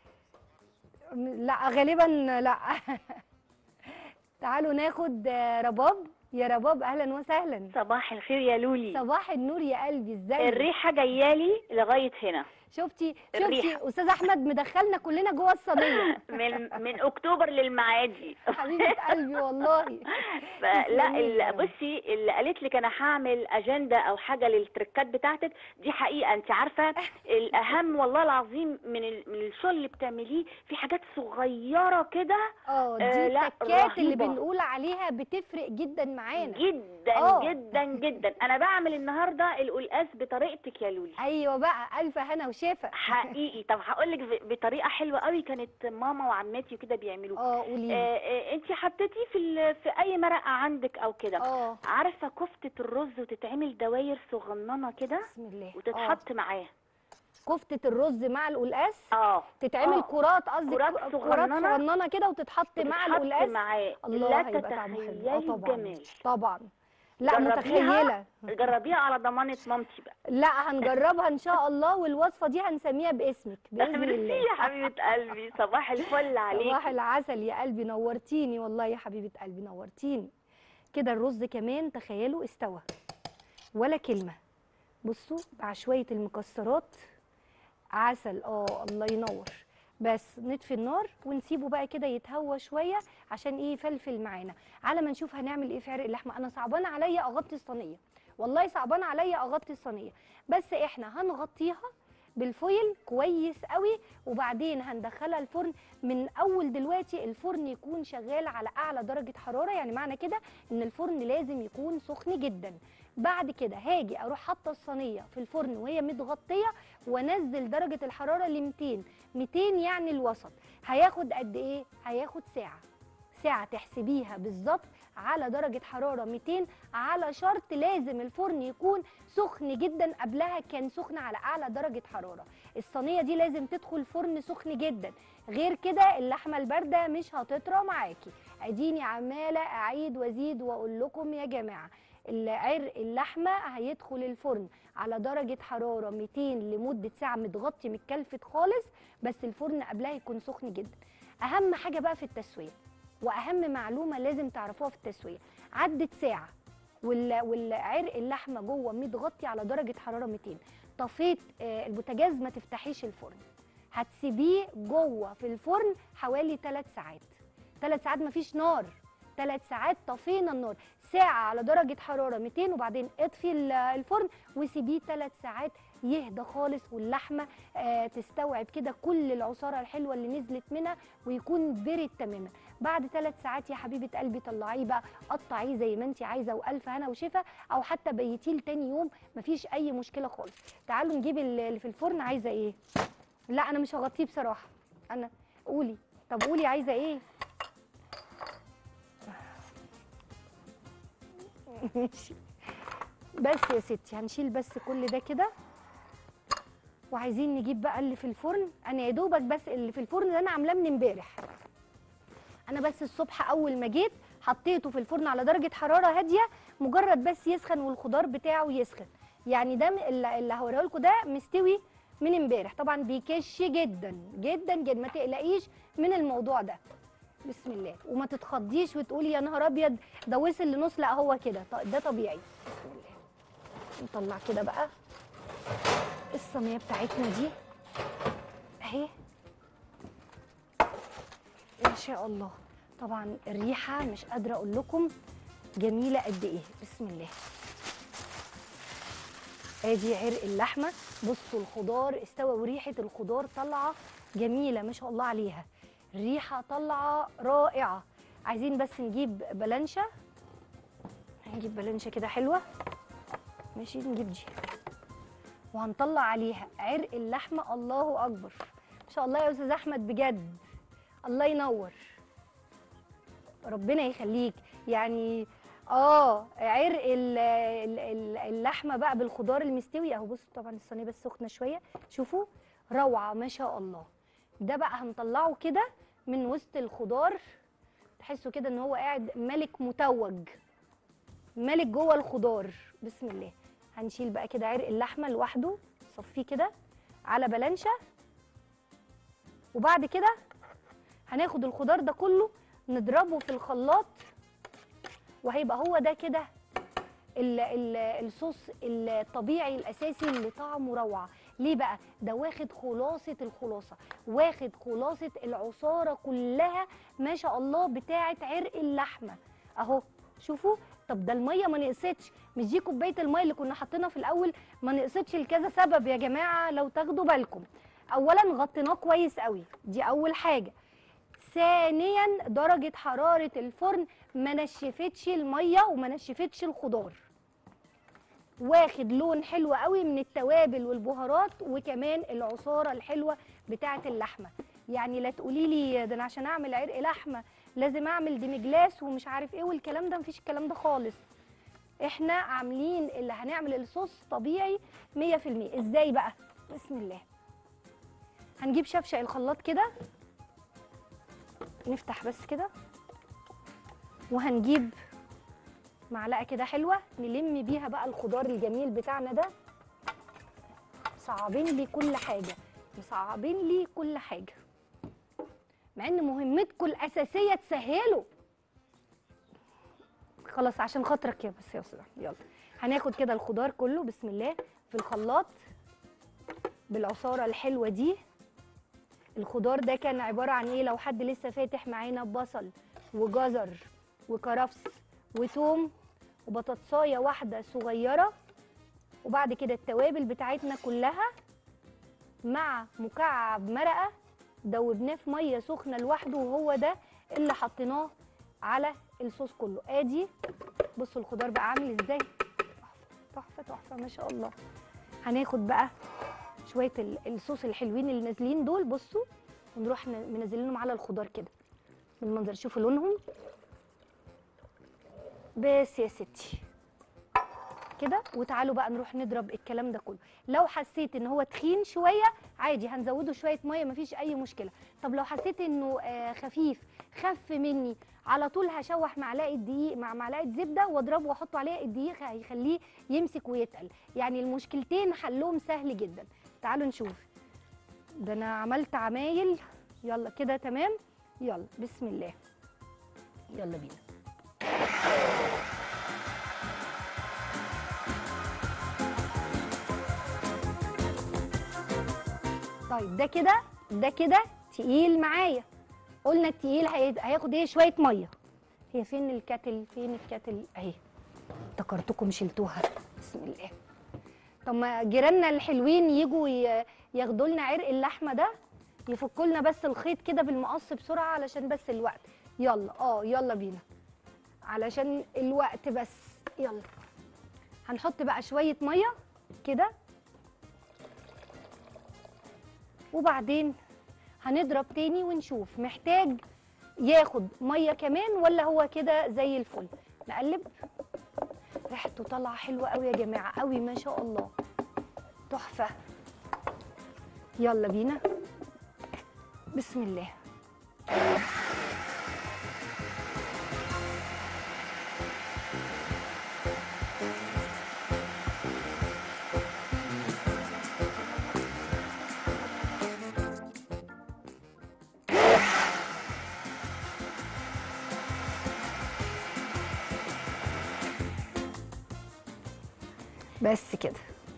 لا غالبا لا تعالوا ناخد آه، رباب يا رباب اهلا وسهلا صباح الخير يا لولي صباح النور يا قلبي ازاي الريحه جايالي لغايه هنا شفتي شفتي الريحة. استاذ احمد مدخلنا كلنا جوه الصينيه من من اكتوبر للمعادي حبيبه قلبي والله فلا تسلمي لي يا ال- رب. بصي اللي قالت لك انا هعمل اجنده او حاجه للتركات بتاعتك دي حقيقه انت عارفه الاهم والله العظيم من ال- من الشغل اللي بتعمليه في حاجات صغيره كده اه دي آه، لا، التكات اللي رهيبة. بنقول عليها بتفرق جدا معانا جدا آه. جدا جدا انا بعمل النهارده القلقاس بطريقتك يا لولي ايوه بقى الف هنا وشفا حقيقي طب هقول لك بطريقه حلوه قوي كانت ماما وعماتي وكده بيعملوها اه قولي لي انت حطيتيه في ال- في اي مرقه عندك او كده اه عارفه كفته الرز وتتعمل دواير صغننه كده بسم الله آه. وتتحط معاه كفته الرز مع القلقاس اه تتعمل آه. كرات قصدي كرات كرات صغننة. صغننه كده وتتحط مع وتتحط القلقاس معاه الله لا هيبقى طعمه حلو تتخيلي اه طبعا الجمال طبعا لا جربيها. متخيله جربيها على ضمانه مامتي بقى لا هنجربها ان شاء الله والوصفه دي هنسميها باسمك باذن ميرسي الله يا حبيبه قلبي صباح الفل عليك صباح العسل يا قلبي نورتيني والله يا حبيبه قلبي نورتيني كده الرز كمان تخيلوا استوى ولا كلمه بصوا مع شويه المكسرات عسل اه الله ينور بس نطفي النار ونسيبه بقى كده يتهوى شويه عشان ايه يفلفل معانا على ما نشوف هنعمل ايه في عرق اللحمه انا صعبان عليا اغطي الصينيه والله صعبان عليا اغطي الصينيه بس احنا هنغطيها بالفويل كويس قوي وبعدين هندخلها الفرن من اول دلوقتي الفرن يكون شغال على اعلى درجه حراره يعني معنى كده ان الفرن لازم يكون سخن جدا بعد كده هاجي اروح حاطه الصينيه في الفرن وهي متغطيه وانزل درجه الحراره ل 200 200 يعني الوسط هياخد قد ايه هياخد ساعه ساعه تحسبيها بالظبط على درجه حراره 200 على شرط لازم الفرن يكون سخن جدا قبلها كان سخن على اعلى درجه حراره الصينيه دي لازم تدخل فرن سخن جدا غير كده اللحمه البارده مش هتطرى معاكي اديني عماله اعيد وازيد واقول لكم يا جماعه العرق اللحمه هيدخل الفرن على درجه حراره 200 لمده ساعه متغطي متكلفت خالص بس الفرن قبلها يكون سخن جدا اهم حاجه بقى في التسويه واهم معلومه لازم تعرفوها في التسويه عدت ساعه وال- والعرق اللحمه جوه متغطي على درجه حراره 200 طفيت آه، البوتاجاز ما تفتحيش الفرن هتسيبيه جوه في الفرن حوالي 3 ساعات 3 ساعات مفيش نار 3 ساعات طفينا النار ساعة على درجة حرارة 200 وبعدين اطفي ال- الفرن وسيبيه 3 ساعات يهدى خالص واللحمة آه تستوعب كده كل العصارة الحلوة اللي نزلت منها ويكون برد تماما بعد 3 ساعات يا حبيبة قلبي طلعيه بقى قطعيه زي ما انت عايزة وألف هنا وشفا أو حتى بيتيه لتاني يوم مفيش أي مشكلة خالص تعالوا نجيب ال- اللي في الفرن عايزة ايه لا أنا مش هغطيه بصراحة أنا قولي طب قولي عايزة ايه ماشي بس يا ستي هنشيل بس كل ده كده وعايزين نجيب بقى اللي في الفرن انا يا دوبك بس اللي في الفرن ده انا عاملاه من امبارح انا بس الصبح اول ما جيت حطيته في الفرن على درجه حراره هاديه مجرد بس يسخن والخضار بتاعه يسخن يعني ده م- اللي اللي هوريه لكم ده مستوي من امبارح طبعا بيكش جدا جدا جدا ما تقلقيش من الموضوع ده بسم الله وما تتخضيش وتقولي يا نهار ابيض ده وصل لنص لا هو كده ط- ده طبيعي بسم الله نطلع كده بقى الصينيه بتاعتنا دي اهي ما شاء الله طبعا الريحه مش قادره اقول لكم جميله قد ايه بسم الله ادي عرق اللحمه بصوا الخضار استوى وريحه الخضار طالعه جميله ما شاء الله عليها الريحه طالعه رائعه عايزين بس نجيب بلانشه هنجيب بلانشه كده حلوه ماشي نجيب دي وهنطلع عليها عرق اللحمه الله اكبر ما شاء الله يا استاذ احمد بجد الله ينور ربنا يخليك يعني اه عرق ال- ال- ال- اللحمه بقى بالخضار المستوي اهو بصوا طبعا الصينيه بس سخنه شويه شوفوا روعه ما شاء الله ده بقى هنطلعه كده من وسط الخضار تحسوا كده ان هو قاعد ملك متوج ملك جوه الخضار بسم الله هنشيل بقى كده عرق اللحمه لوحده صفيه كده على بلانشه وبعد كده هناخد الخضار ده كله نضربه في الخلاط وهيبقى هو ده كده ال- ال- الصوص الطبيعي الاساسي اللي طعمه روعه ليه بقى ده واخد خلاصه الخلاصه واخد خلاصه العصاره كلها ما شاء الله بتاعه عرق اللحمه اهو شوفوا طب ده الميه ما نقصتش مش دي كوبايه الميه اللي كنا حاطينها في الاول ما نقصتش لكذا سبب يا جماعه لو تاخدوا بالكم اولا غطيناه كويس قوي دي اول حاجه ثانيا درجه حراره الفرن ما نشفتش الميه وما نشفتش الخضار واخد لون حلو قوي من التوابل والبهارات وكمان العصاره الحلوه بتاعه اللحمه يعني لا تقولي لي ده انا عشان اعمل عرق لحمه لازم اعمل ديمجلاس ومش عارف ايه والكلام ده مفيش الكلام ده خالص احنا عاملين اللي هنعمل الصوص طبيعي 100% ازاي بقى بسم الله هنجيب شفشق الخلاط كده نفتح بس كده وهنجيب معلقه كده حلوه نلم بيها بقى الخضار الجميل بتاعنا ده صعبين لي كل حاجه مصعبين لي كل حاجه مع ان مهمتكم الاساسيه تسهلوا خلاص عشان خاطرك يا بس يا استاذ أحمد، يلا هناخد كده الخضار كله بسم الله في الخلاط بالعصاره الحلوه دي الخضار ده كان عباره عن ايه لو حد لسه فاتح معانا بصل وجزر وكرفس وتوم وبطاطسايه واحده صغيره وبعد كده التوابل بتاعتنا كلها مع مكعب مرقه دوبناه في ميه سخنه لوحده وهو ده اللي حطيناه على الصوص كله ادي بصوا الخضار بقى عامل ازاي تحفه تحفه ما شاء الله هناخد بقى شويه ال- الصوص الحلوين اللي نازلين دول بصوا ونروح ن- منزلينهم على الخضار كده بالمنظر شوفوا لونهم بس يا ستي كده وتعالوا بقى نروح نضرب الكلام ده كله لو حسيت ان هو تخين شويه عادي هنزوده شويه ميه مفيش اي مشكله طب لو حسيت انه آه، خفيف خف مني على طول هشوح معلقه دقيق مع معلقه زبده واضربه واحطه عليها الدقيق هيخليه يمسك ويتقل يعني المشكلتين حلهم سهل جدا تعالوا نشوف ده انا عملت عمايل يلا كده تمام يلا بسم الله يلا بينا طيب ده كده ده كده تقيل معايا قلنا التقيل هي- هياخد ايه شويه ميه هي فين الكاتل فين الكاتل اهي افتكرتكم شلتوها بسم الله طب ما جيراننا الحلوين يجوا ي- ياخدوا لنا عرق اللحمه ده يفكوا لنا بس الخيط كده بالمقص بسرعه علشان بس الوقت يلا اه يلا بينا علشان الوقت بس يلا هنحط بقى شويه ميه كده وبعدين هنضرب تاني ونشوف محتاج ياخد ميه كمان ولا هو كده زي الفل نقلب ريحته طالعه حلوه قوي يا جماعه قوي ما شاء الله تحفه يلا بينا بسم الله بس كده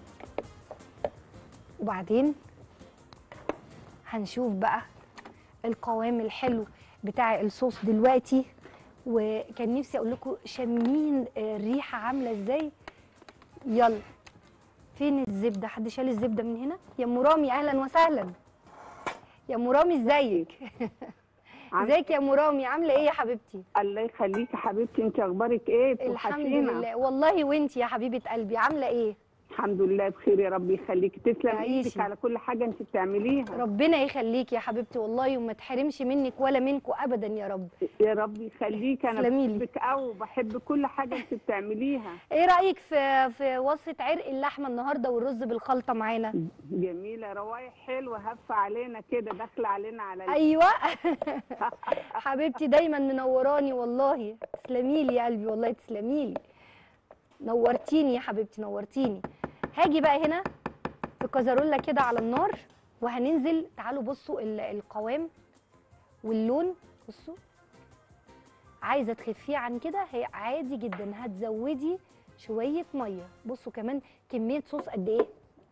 وبعدين هنشوف بقى القوام الحلو بتاع الصوص دلوقتي وكان نفسي اقول لكم شامين الريحه عامله ازاي يلا فين الزبده حد شال الزبده من هنا يا ام رامي اهلا وسهلا يا ام رامي ازيك عم- ازيك يا ام رامي عامله ايه يا حبيبتي الله يخليكي حبيبتي انت اخبارك ايه الحمد بتوحشينا. لله والله وانتي يا حبيبه قلبي عامله ايه الحمد لله بخير يا رب يخليكي تسلم تعيشي. ايدك على كل حاجه انت بتعمليها ربنا يخليك يا حبيبتي والله وما تحرمش منك ولا منكم ابدا يا رب يا رب يخليكي انا تسلميلي. بحبك قوي وبحب كل حاجه انت بتعمليها ايه رايك في في وصفه عرق اللحمه النهارده والرز بالخلطه معانا جميله روايح حلوه هفه علينا كده داخله علينا على ال- ايوه حبيبتي دايما منوراني والله تسلمي لي يا قلبي والله تسلمي لي نورتيني يا حبيبتي نورتيني هاجي بقى هنا في كزرولة كده على النار وهننزل تعالوا بصوا ال- القوام واللون بصوا عايزه تخفيه عن كده هي عادي جدا هتزودي شويه ميه بصوا كمان كميه صوص قد ايه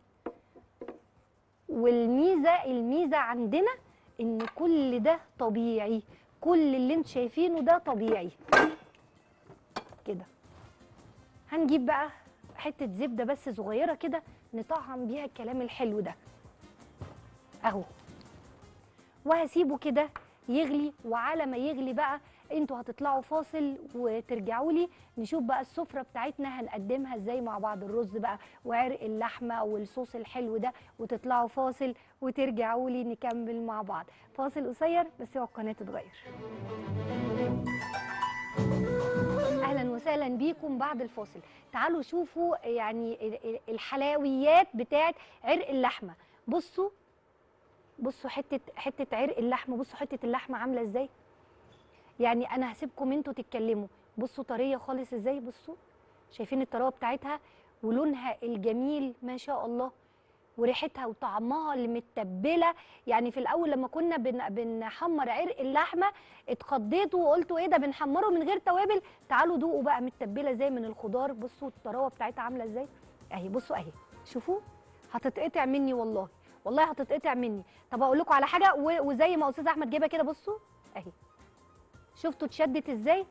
والميزه الميزه عندنا ان كل ده طبيعي كل اللي انتوا شايفينه ده طبيعي كده هنجيب بقى حته زبده بس صغيره كده نطعم بيها الكلام الحلو ده اهو وهسيبه كده يغلي وعلى ما يغلي بقى انتوا هتطلعوا فاصل وترجعوا لي نشوف بقى السفره بتاعتنا هنقدمها ازاي مع بعض الرز بقى وعرق اللحمه والصوص الحلو ده وتطلعوا فاصل وترجعوا لي نكمل مع بعض فاصل قصير بس هو القناه تتغير اهلا وسهلا بيكم بعد الفاصل تعالوا شوفوا يعني ال- ال- الحلويات بتاعت عرق اللحمه بصوا بصوا حته حته عرق اللحمه بصوا حته اللحمه عامله ازاي يعني انا هسيبكم انتوا تتكلموا بصوا طريه خالص ازاي بصوا شايفين الطراوه بتاعتها ولونها الجميل ما شاء الله وريحتها وطعمها اللي متبله يعني في الاول لما كنا بن بنحمر عرق اللحمه اتخضيتوا وقلتوا ايه ده بنحمره من غير توابل تعالوا دوقوا بقى متبله زي من الخضار بصوا الطراوه بتاعتها عامله ازاي اهي بصوا اهي شوفوا هتتقطع مني والله والله هتتقطع مني طب اقول لكم على حاجه و- وزي ما استاذ احمد جايبها كده بصوا اهي شفتوا اتشدت ازاي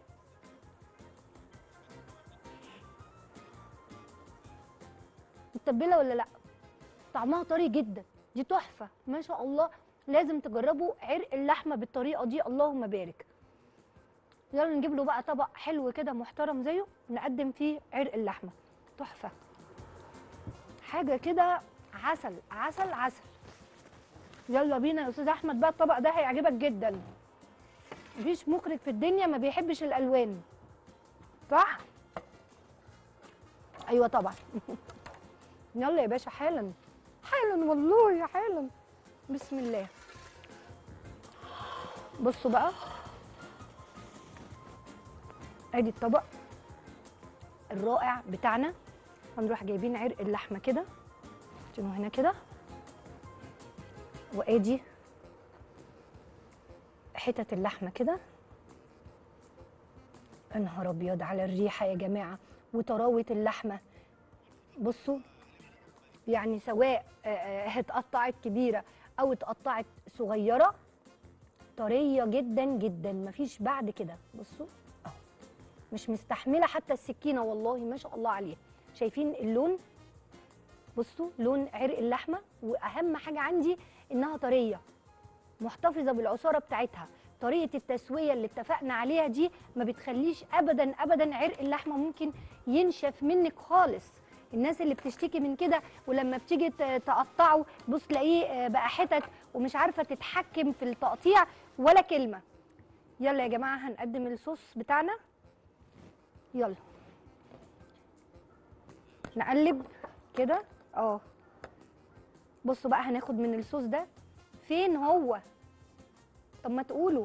متبله ولا لا طعمها طري جدا دي تحفه ما شاء الله لازم تجربوا عرق اللحمه بالطريقه دي اللهم بارك يلا نجيب له بقى طبق حلو كده محترم زيه نقدم فيه عرق اللحمه تحفه حاجه كده عسل عسل عسل يلا بينا يا استاذ احمد بقى الطبق ده هيعجبك جدا مفيش مخرج في الدنيا ما بيحبش الالوان صح ايوه طبعا يلا يا باشا حالا حالا والله حالا بسم الله بصوا بقى ادي الطبق الرائع بتاعنا هنروح جايبين عرق اللحمه كده حاطينه هنا كده وادي حتت اللحمه كده يا نهار ابيض على الريحه يا جماعه وطراوه اللحمه بصوا يعني سواء آه، آه، اتقطعت كبيره او اتقطعت صغيره طريه جدا جدا مفيش بعد كده بصوا اهو مش مستحمله حتى السكينه والله ما شاء الله عليها شايفين اللون بصوا لون عرق اللحمه واهم حاجه عندي انها طريه محتفظه بالعصاره بتاعتها طريقه التسويه اللي اتفقنا عليها دي ما بتخليش ابدا ابدا عرق اللحمه ممكن ينشف منك خالص الناس اللي بتشتكي من كده ولما بتيجي ت- تقطعه بص تلاقيه آه، بقى حتت ومش عارفه تتحكم في التقطيع ولا كلمه يلا يا جماعه هنقدم الصوص بتاعنا يلا نقلب كده اه بصوا بقى هناخد من الصوص ده فين هو طب ما تقولوا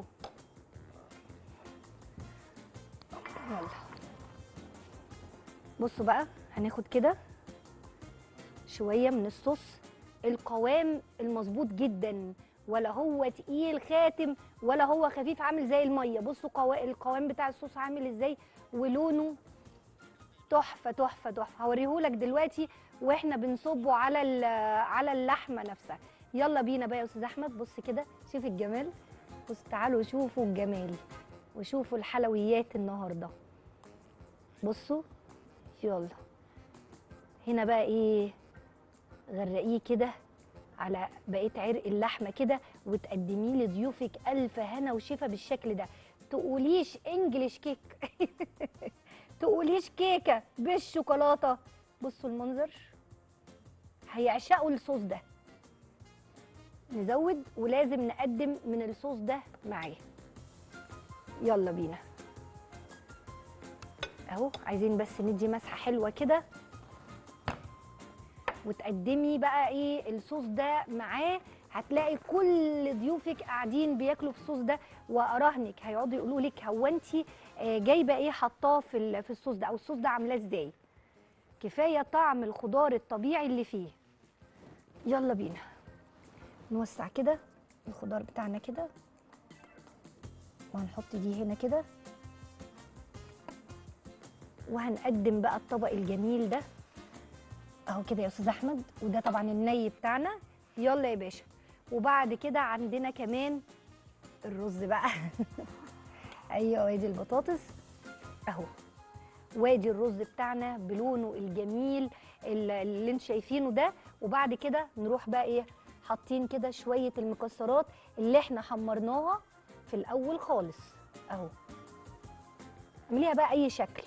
يلا بصوا بقى هناخد كده شويه من الصوص القوام المظبوط جدا ولا هو تقيل خاتم ولا هو خفيف عامل زي الميه بصوا قوا... القوام بتاع الصوص عامل ازاي ولونه تحفه تحفه تحفه هوريهولك دلوقتي واحنا بنصبه على ال- على اللحمه نفسها يلا بينا بقى يا استاذ احمد بص كده شوف الجمال بص تعالوا شوفوا الجمال وشوفوا الحلويات النهارده بصوا يلا هنا بقى ايه غرقيه كده على بقيه عرق اللحمه كده وتقدميه لضيوفك الف هنا وشفا بالشكل ده تقوليش انجليش كيك تقوليش كيكه بالشوكولاته بصوا المنظر هيعشقوا الصوص ده نزود ولازم نقدم من الصوص ده معاه يلا بينا اهو عايزين بس ندي مسحه حلوه كده وتقدمي بقى ايه الصوص ده معاه هتلاقي كل ضيوفك قاعدين بياكلوا في الصوص ده واراهنك هيقعدوا يقولوا لك هو انت جايبه ايه حطاه في ال- في الصوص ده او الصوص ده عاملاه ازاي كفايه طعم الخضار الطبيعي اللي فيه يلا بينا نوسع كده الخضار بتاعنا كده وهنحط دي هنا كده وهنقدم بقى الطبق الجميل ده اهو كده يا استاذ احمد وده طبعا الني بتاعنا يلا يا باشا وبعد كده عندنا كمان الرز بقى ايوه وادي البطاطس اهو وادي الرز بتاعنا بلونه الجميل اللي اللي انتوا شايفينه ده وبعد كده نروح بقى ايه حاطين كده شويه المكسرات اللي احنا حمرناها في الاول خالص اهو اعمليها بقى اي شكل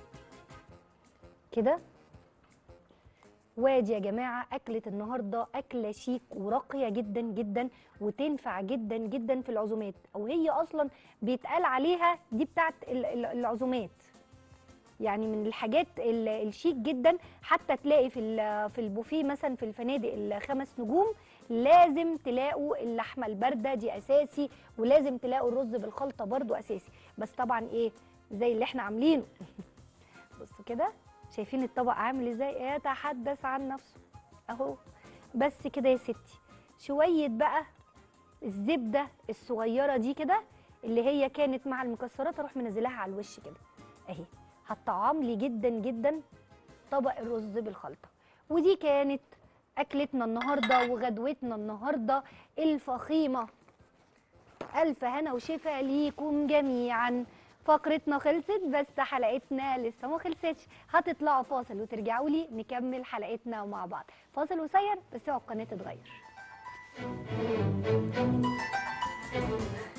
كده وادي يا جماعه اكله النهارده اكله شيك وراقيه جدا جدا وتنفع جدا جدا في العزومات او هي اصلا بيتقال عليها دي بتاعت ال- ال- العزومات يعني من الحاجات ال- الشيك جدا حتى تلاقي في ال- في البوفيه مثلا في الفنادق الخمس نجوم لازم تلاقوا اللحمه البارده دي اساسي ولازم تلاقوا الرز بالخلطه برضو اساسي بس طبعا ايه زي اللي احنا عاملينه بصوا كده شايفين الطبق عامل ازاي يتحدث عن نفسه اهو بس كده يا ستي شويه بقى الزبده الصغيره دي كده اللي هي كانت مع المكسرات اروح منزلاها على الوش كده اهي هتطعم لي جدا جدا طبق الرز بالخلطه ودي كانت اكلتنا النهارده وغدوتنا النهارده الفخيمه الف هنا وشفا ليكم جميعا فقرتنا خلصت بس حلقتنا لسه ما خلصتش هتطلعوا فاصل وترجعوا لي نكمل حلقتنا مع بعض فاصل قصير بس اوعى القناه تتغير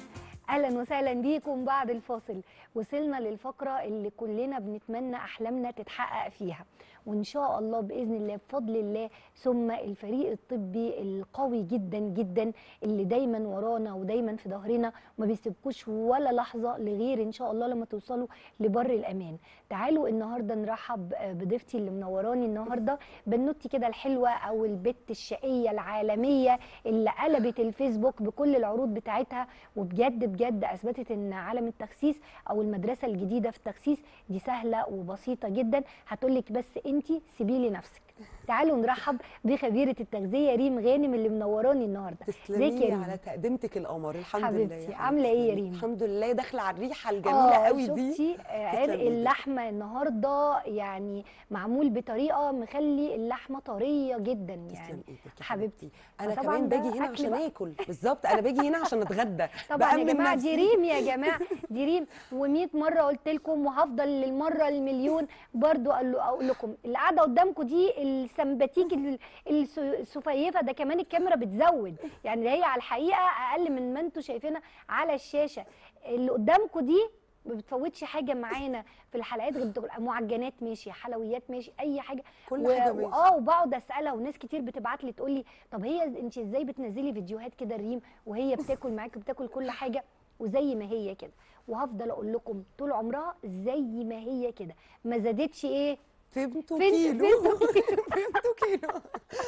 اهلا وسهلا بيكم بعد الفاصل وصلنا للفقره اللي كلنا بنتمنى احلامنا تتحقق فيها وان شاء الله باذن الله بفضل الله ثم الفريق الطبي القوي جدا جدا اللي دايما ورانا ودايما في ظهرنا وما بيسيبكوش ولا لحظه لغير ان شاء الله لما توصلوا لبر الامان تعالوا النهارده نرحب بضيفتي اللي منوراني النهارده بنوتي كده الحلوه او البت الشقيه العالميه اللي قلبت الفيسبوك بكل العروض بتاعتها وبجد بجد اثبتت ان عالم التخسيس او المدرسه الجديده في التخسيس دي سهله وبسيطه جدا هتقولك بس انت سيبي لي نفسك تعالوا نرحب بخبيره التغذيه ريم غانم اللي منوراني النهارده ازيك تسلمي يا ريم على تقدمتك القمر الحمد حبيبتي، لله يا عاملة حبيبتي. إيه يا ريم؟ الحمد لله داخله على الريحه الجميله قوي دي شفتي آه، عرق تسلم إيدك. اللحمه النهارده يعني معمول بطريقه مخلي اللحمه طريه جدا يعني تسلم ايدك يا حبيبتي. انا فطبعاً كمان ده باجي هنا أكل عشان بقى. اكل بالظبط انا باجي هنا عشان اتغدى طبعا يا بأمن جماعه دي نفسي. ريم يا جماعه دي ريم و100 مره قلت لكم وهفضل للمره المليون برضو اقول اقول لكم اللي قاعده قدامكم دي السمباتيك ال- الس- السفيفه ده كمان الكاميرا بتزود يعني ده هي على الحقيقه اقل من ما انتم شايفينها على الشاشه اللي قدامكم دي ما بتفوتش حاجه معانا في الحلقات غير بتبقى معجنات ماشي حلويات ماشي اي حاجه كل و- حاجة ماشي. واه وبقعد اسالها وناس كتير بتبعت لي تقول لي طب هي انت ازاي بتنزلي فيديوهات كده الريم وهي بتاكل معاكي بتاكل كل حاجه وزي ما هي كده وهفضل اقول لكم طول عمرها زي ما هي كده ما زادتش ايه فهمتوا فين- كيلو فهمتوا فهمتوا كيلو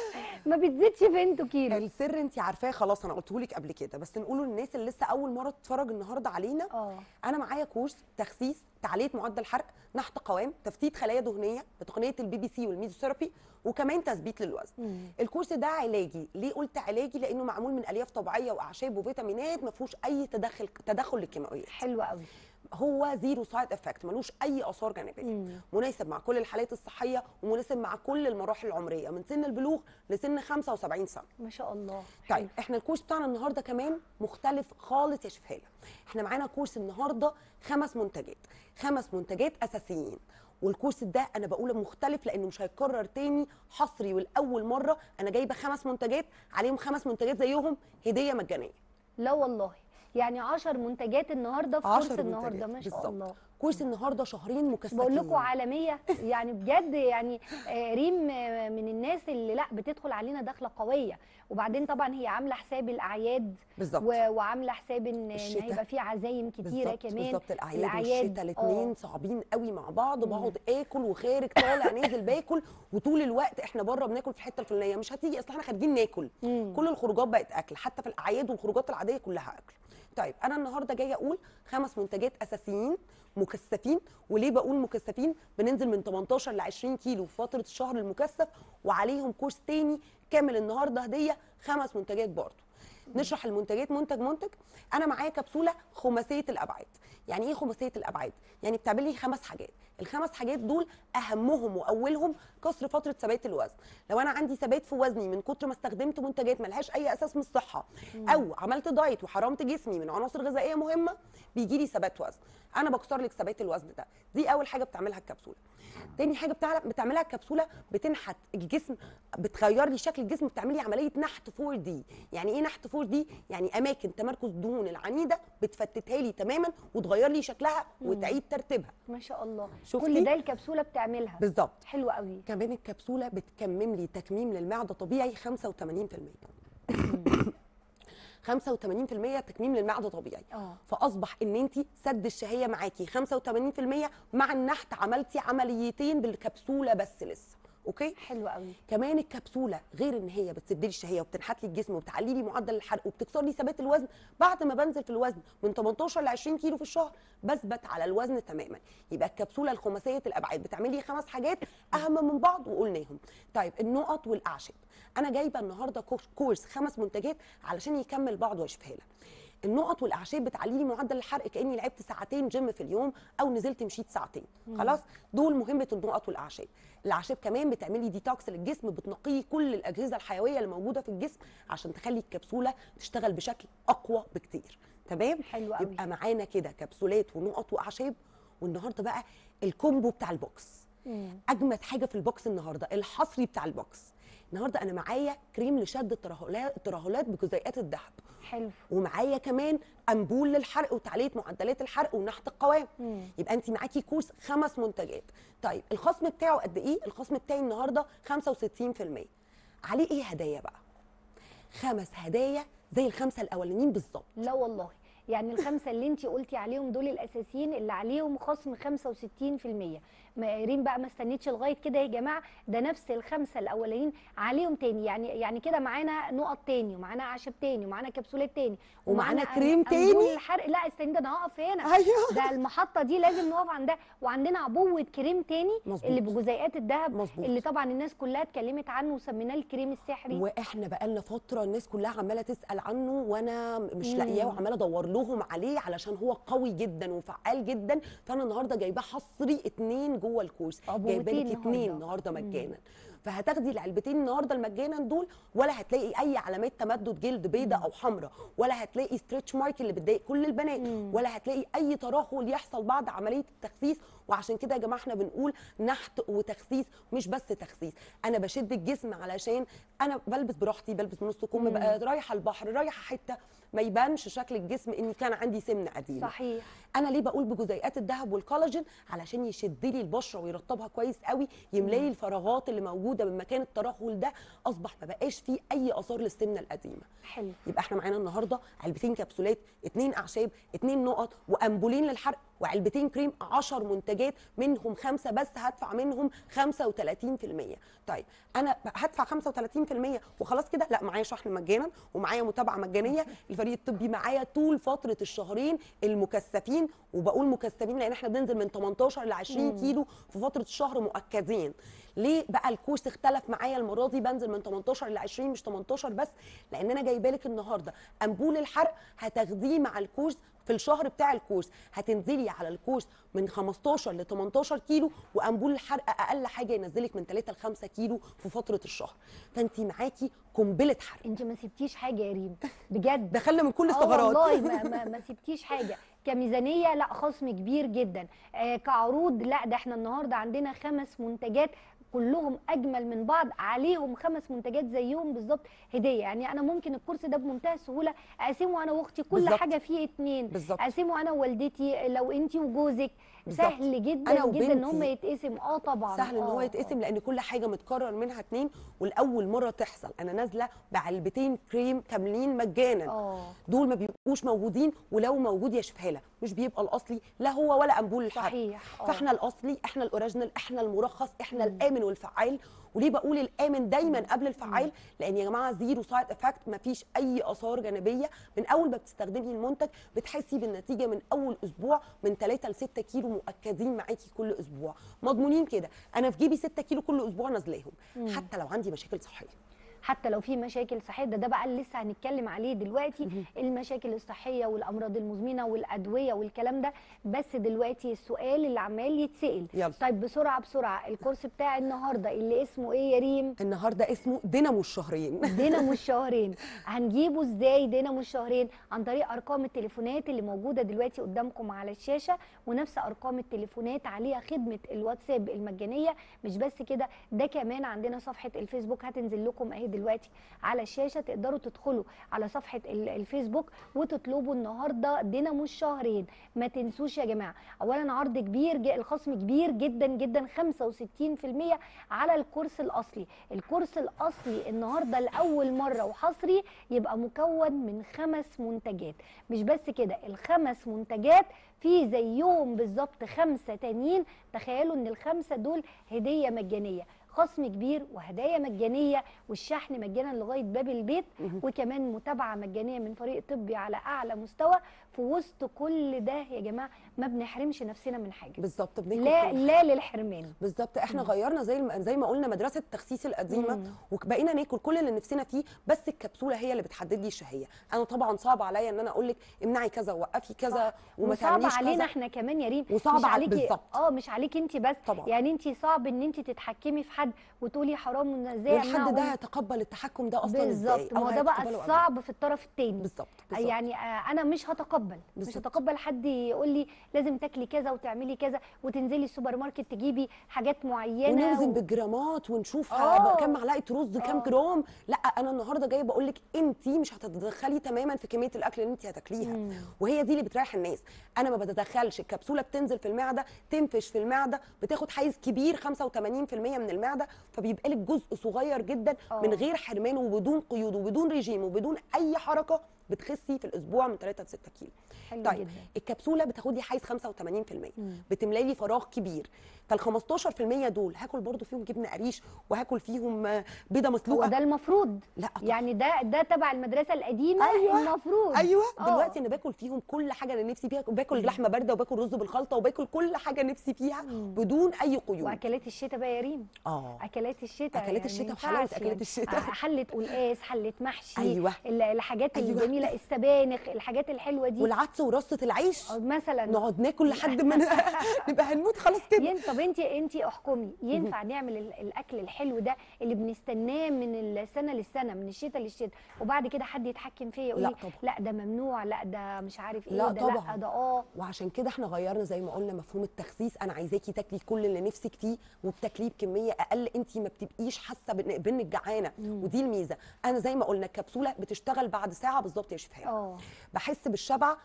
ما بتزيدش فينتو كيلو السر انت عارفاه خلاص انا قلته لك قبل كده بس نقوله للناس اللي لسه اول مره تتفرج النهارده علينا اه انا معايا كورس تخسيس تعليه معدل حرق نحت قوام تفتيت خلايا دهنيه بتقنيه البي بي سي والميزوثيرابي وكمان تثبيت للوزن مم. الكورس ده علاجي ليه قلت علاجي لانه معمول من الياف طبيعيه واعشاب وفيتامينات ما فيهوش اي تدخل تدخل للكيماويات حلوه قوي هو زيرو سايد افكت ملوش اي اثار جانبيه مم. مناسب مع كل الحالات الصحيه ومناسب مع كل المراحل العمريه من سن البلوغ لسن 75 سنه ما شاء الله حلو. طيب احنا الكورس بتاعنا النهارده كمان مختلف خالص يا شيف هاله احنا معانا كورس النهارده خمس منتجات خمس منتجات اساسيين والكورس ده انا بقول مختلف لانه مش هيتكرر تاني حصري والاول مره انا جايبه خمس منتجات عليهم خمس منتجات زيهم هديه مجانيه لا والله يعني 10 منتجات النهارده في 10 كورس النهارده منتجات ما شاء بالظبط. الله كورس النهارده شهرين مكثفين بقول لكم عالميه يعني بجد يعني آه، ريم آه، من الناس اللي لا بتدخل علينا دخله قويه وبعدين طبعا هي عامله حساب الاعياد بالظبط و- وعامله حساب ان إن الشتاء. هيبقى في عزايم كتيره بالظبط كمان بالظبط الاعياد والشتاء الاثنين آه. صعبين قوي مع بعض بقعد اكل وخارج طالع نازل باكل وطول الوقت احنا بره بناكل في الحته الفلانيه مش هتيجي اصل احنا خارجين ناكل مم. كل الخروجات بقت اكل حتى في الاعياد والخروجات العاديه كلها اكل طيب انا النهارده جايه اقول خمس منتجات اساسيين مكثفين وليه بقول مكثفين بننزل من 18 ل 20 كيلو في فتره الشهر المكثف وعليهم كورس تاني كامل النهارده هديه خمس منتجات برضه نشرح المنتجات منتج منتج انا معايا كبسوله خماسيه الابعاد يعني ايه خماسيه الابعاد يعني بتعمل لي خمس حاجات الخمس حاجات دول اهمهم واولهم كسر فتره ثبات الوزن لو انا عندي ثبات في وزني من كتر ما استخدمت منتجات ملهاش اي اساس من الصحه او عملت دايت وحرمت جسمي من عناصر غذائيه مهمه بيجي لي ثبات وزن انا بكسر لك ثبات الوزن ده دي اول حاجه بتعملها الكبسوله تاني حاجه بتعمل بتعملها الكبسوله بتنحت الجسم بتغير لي شكل الجسم بتعمل لي عمليه نحت 4 دي يعني ايه نحت 4 دي يعني اماكن تمركز الدهون العنيده بتفتتها لي تماما وتغير لي شكلها وتعيد ترتيبها ما شاء الله شفتي؟ كل ده الكبسوله بتعملها بالظبط حلو قوي كمان الكبسوله بتكمم لي تكميم للمعده طبيعي 85% 85% تكميم للمعده طبيعي اه فاصبح ان انت سد الشهيه معاكي 85% مع النحت عملتي عمليتين بالكبسوله بس لسه اوكي حلو قوي كمان الكبسوله غير ان هي بتسد لي الشهيه وبتنحت لي الجسم وبتعلي لي معدل الحرق وبتكسر لي ثبات الوزن بعد ما بنزل في الوزن من 18 ل 20 كيلو في الشهر بثبت على الوزن تماما يبقى الكبسوله الخماسيه الابعاد بتعمل لي خمس حاجات اهم من بعض وقلناهم طيب النقط والاعشاب انا جايبه النهارده كورس- كورس خمس منتجات علشان يكمل بعض واشفها لها النقط والاعشاب بتعلي لي معدل الحرق كاني لعبت ساعتين جيم في اليوم او نزلت مشيت ساعتين خلاص دول مهمه النقط والاعشاب الاعشاب كمان بتعمل لي ديتوكس للجسم بتنقيه كل الاجهزه الحيويه اللي موجوده في الجسم عشان تخلي الكبسوله تشتغل بشكل اقوى بكتير تمام حلو قوي. يبقى معانا كده كبسولات ونقط واعشاب والنهارده بقى الكومبو بتاع البوكس مم. اجمد حاجه في البوكس النهارده الحصري بتاع البوكس النهارده انا معايا كريم لشد الترهلات الترهلات بجزيئات الذهب حلو ومعايا كمان امبول للحرق وتعليه معدلات الحرق ونحت القوام مم. يبقى انت معاكي كورس خمس منتجات طيب الخصم بتاعه قد ايه الخصم بتاعي النهارده 65% عليه ايه هدايا بقى خمس هدايا زي الخمسه الاولانيين بالظبط لا والله يعني الخمسه اللي انت قلتي عليهم دول الاساسيين اللي عليهم خصم 65% ما ريم بقى ما استنيتش لغايه كده يا جماعه ده نفس الخمسه الاولانيين عليهم تاني يعني يعني كده معانا نقط تاني ومعانا اعشاب تاني ومعانا كبسولات تاني ومعانا أم- كريم أنبول تاني. الحرق لا استني ده انا هقف هنا ايوه ده المحطه دي لازم نقف عندها وعندنا عبوه كريم تاني مظبوط. اللي بجزيئات الذهب مظبوط. اللي طبعا الناس كلها اتكلمت عنه وسميناه الكريم السحري واحنا بقالنا فتره الناس كلها عماله تسال عنه وانا مش مم. لاقياه وعماله ادور لهم عليه علشان هو قوي جدا وفعال جدا فانا النهارده جايباه حصري اتنين جوه الكورس عبوتين جايبه لك اتنين النهاردة. النهارده مم. مجانا فهتاخدي العلبتين النهارده المجانا دول ولا هتلاقي اي علامات تمدد جلد بيضة او حمراء ولا هتلاقي ستريتش مارك اللي بتضايق كل البنات مم. ولا هتلاقي اي ترهل يحصل بعد عمليه التخسيس وعشان كده يا جماعه احنا بنقول نحت وتخسيس مش بس تخسيس انا بشد الجسم علشان انا بلبس براحتي بلبس بنص كم مم. بقى رايحه البحر رايحه حته ما يبانش شكل الجسم اني كان عندي سمنه قديمه صحيح انا ليه بقول بجزيئات الذهب والكولاجين علشان يشد لي البشره ويرطبها كويس قوي يملى لي الفراغات اللي موجوده من مكان الترهل ده اصبح ما بقاش فيه اي اثار للسمنه القديمه حلو يبقى احنا معانا النهارده علبتين كبسولات اتنين اعشاب اتنين نقط وامبولين للحرق وعلبتين كريم 10 منتجات منهم خمسه بس هدفع منهم 35% طيب انا هدفع 35% وخلاص كده لا معايا شحن مجانا ومعايا متابعه مجانيه الفريق الطبي معايا طول فتره الشهرين المكثفين وبقول مكثفين لان احنا بننزل من 18 ل 20 كيلو في فتره الشهر مؤكدين ليه بقى الكورس اختلف معايا المره دي بنزل من 18 ل 20 مش 18 بس لان انا جايبه لك النهارده امبول الحرق هتاخديه مع الكورس في الشهر بتاع الكورس هتنزلي على الكورس من 15 ل 18 كيلو وامبول الحرق اقل حاجه ينزلك من 3 ل 5 كيلو في فتره الشهر فانت معاكي قنبله حرق انت ما سبتيش حاجه يا ريم بجد دخلنا من كل اه الثغرات والله ما, ما, ما سبتيش حاجه كميزانيه لا خصم كبير جدا آه كعروض لا ده احنا النهارده عندنا خمس منتجات كلهم اجمل من بعض عليهم خمس منتجات زيهم بالظبط هديه يعني انا ممكن الكورس ده بمنتهى السهوله اقسمه انا واختي كل بالظبط. حاجه فيه اتنين بالظبط. اقسمه انا ووالدتي لو انت وجوزك بالظبط. سهل جدا أنا جدا ان وبنتي. هم يتقسم اه طبعا سهل ان هو آه، يتقسم لان كل حاجه متكرر منها اتنين والاول مره تحصل انا نازله بعلبتين كريم كاملين مجانا اه دول ما بيبقوش موجودين ولو موجود يا شفهله مش بيبقى الاصلي لا هو ولا امبول الحرق صحيح آه. فاحنا الاصلي احنا الاوريجينال احنا المرخص احنا الامن والفعال وليه بقول الامن دايما قبل الفعال لان يا جماعه زيرو سايد افكت مفيش اي اثار جانبيه من اول ما بتستخدمي المنتج بتحسي بالنتيجه من اول اسبوع من 3 ل 6 كيلو مؤكدين معاكي كل اسبوع مضمونين كده انا في جيبي 6 كيلو كل اسبوع نازلاهم حتى لو عندي مشاكل صحيه حتى لو في مشاكل صحيه ده ده بقى اللي لسه هنتكلم عليه دلوقتي المشاكل الصحيه والامراض المزمنه والادويه والكلام ده بس دلوقتي السؤال اللي عمال يتسال يلا. طيب بسرعه بسرعه الكورس بتاع النهارده اللي اسمه ايه يا ريم النهارده اسمه دينامو الشهرين دينامو الشهرين هنجيبه ازاي دينامو الشهرين عن طريق ارقام التليفونات اللي موجوده دلوقتي قدامكم على الشاشه ونفس ارقام التليفونات عليها خدمه الواتساب المجانيه مش بس كده ده كمان عندنا صفحه الفيسبوك هتنزل لكم اهي دلوقتي على الشاشه تقدروا تدخلوا على صفحه ال- الفيسبوك وتطلبوا النهارده دينامو الشهرين ما تنسوش يا جماعه اولا عرض كبير ج- الخصم كبير جدا جدا 65% على الكورس الاصلي الكورس الاصلي النهارده لاول مره وحصري يبقى مكون من خمس منتجات مش بس كده الخمس منتجات في زيهم بالظبط خمسه تانيين تخيلوا ان الخمسه دول هديه مجانيه خصم كبير وهدايا مجانيه والشحن مجانا لغايه باب البيت وكمان متابعه مجانيه من فريق طبي على اعلى مستوى في وسط كل ده يا جماعه ما بنحرمش نفسنا من حاجه بالظبط بناكل لا كل لا للحرمان بالظبط احنا غيرنا زي الم- زي ما قلنا مدرسه التخسيس القديمه مم. وبقينا ناكل كل اللي نفسنا فيه بس الكبسوله هي اللي بتحدد لي الشهيه انا طبعا صعب عليا ان انا اقول لك امنعي كذا ووقفي كذا وما وصعب تعمليش علينا كذا احنا كمان يا ريم وصعب مش على- عليكي بالظبط. اه مش عليكي انت بس طبعا. يعني انت صعب ان انت تتحكمي في حد وتقولي حرام وإن ازاي والحد أمنعه؟ ده هيتقبل التحكم ده اصلا ازاي بالظبط ما هو ده بقى هيتقبله أبداً. الصعب في الطرف الثاني بالظبط بالظبط. يعني آه انا مش هتقبل هتقبل مش بالظبط. هتقبل حد يقول لي لازم تاكلي كذا وتعملي كذا وتنزلي السوبر ماركت تجيبي حاجات معينه ونوزن و... بالجرامات ونشوف آه. كام معلقه رز كام آه. جرام لا انا النهارده جايه بقول لك انت مش هتتدخلي تماما في كميه الاكل اللي انت هتاكليها مم. وهي دي اللي بتريح الناس انا ما بتدخلش الكبسوله بتنزل في المعده تنفش في المعده بتاخد حيز كبير 85% من المعده فبيبقى لك جزء صغير جدا آه. من غير حرمان وبدون قيود وبدون ريجيم وبدون اي حركه بتخسي في الاسبوع من 3 ل 6 كيلو حلو طيب جدا الكبسوله بتاخدي حيز 85% بتملي لي فراغ كبير فال 15% دول هاكل برضو فيهم جبنه قريش وهاكل فيهم آه، بيضه هو مسلوقه ده المفروض لا طبعا. يعني ده ده تبع المدرسه القديمه أيوة. المفروض ايوه آه. دلوقتي انا باكل فيهم كل حاجه انا نفسي فيها باكل لحمه بارده وباكل رز بالخلطه وباكل كل حاجه نفسي فيها بدون اي قيود واكلات الشتاء بقى يا ريم اه اكلات الشتاء أكلات يعني الشتاء ما وحلاوة ينفعش أكلات الشتاء. آه، حله قلقاس حله محشي أيوة. ال- الحاجات أيوة. الجميله السبانخ الحاجات الحلوه دي والعدس ورصه العيش آه، مثلا نقعد ناكل لحد ما ن- نبقى هنموت خلاص كده ين طب انت انت احكمي ينفع نعمل ال- الاكل الحلو ده اللي بنستناه من السنه للسنه من الشتاء للشتاء وبعد كده حد يتحكم فيا يقول لا لي طبعا. لا ده ممنوع لا ده مش عارف ايه لا ده طبعا. لا ده اه وعشان كده احنا غيرنا زي ما قلنا مفهوم التخسيس انا عايزاكي تاكلي كل اللي نفسك فيه وبتاكليه بكميه اقل انت ما بتبقيش حاسه بإن- بانك جعانه ودي الميزه انا زي ما قلنا الكبسوله بتشتغل بعد ساعه بالظبط يا شفاء اه بحس بالشبع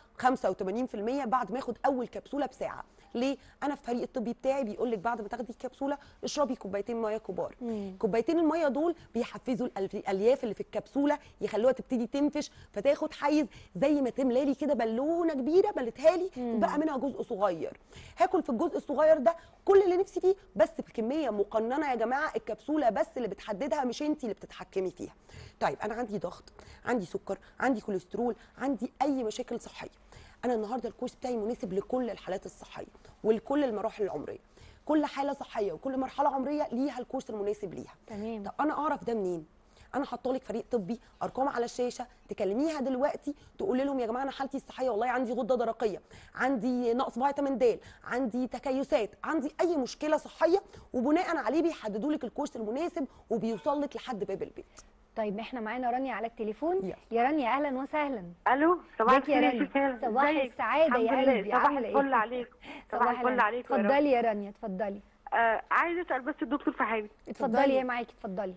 85% بعد ما اخد اول كبسوله بساعه ليه انا في الفريق الطبي بتاعي بيقول لك بعد ما تاخدي الكبسوله اشربي كوبايتين ميه كبار مم. كوبايتين الميه دول بيحفزوا الأل- الالياف اللي في الكبسوله يخلوها تبتدي تنفش فتاخد حيز زي ما تملالي كده بالونه كبيره ملتها لي بقى منها جزء صغير هاكل في الجزء الصغير ده كل اللي نفسي فيه بس بكميه مقننه يا جماعه الكبسوله بس اللي بتحددها مش انت اللي بتتحكمي فيها طيب انا عندي ضغط عندي سكر عندي كوليسترول عندي اي مشاكل صحيه انا النهارده الكورس بتاعي مناسب لكل الحالات الصحيه ولكل المراحل العمريه كل حاله صحيه وكل مرحله عمريه ليها الكورس المناسب ليها تمام طب انا اعرف ده منين انا حاطه لك فريق طبي ارقام على الشاشه تكلميها دلوقتي تقولي لهم يا جماعه انا حالتي الصحيه والله عندي غده درقيه عندي نقص فيتامين د عندي تكيسات عندي اي مشكله صحيه وبناء عليه بيحددوا لك الكورس المناسب وبيوصل لك لحد باب البيت طيب احنا معانا رانيا على التليفون يلا. يا رانيا اهلا وسهلا الو صباح ازيك يا الخير رانيا؟ شفاء صباح ازيك؟ السعادة يا الحمد لله. قلبي، صباح عاملة ايه؟ الفل عليكم صباح الفل عليكم يا رب. اتفضلي يا رانيا اتفضلي آه عايزه اسال بس الدكتور في حاجه اتفضلي يا معاكي اتفضلي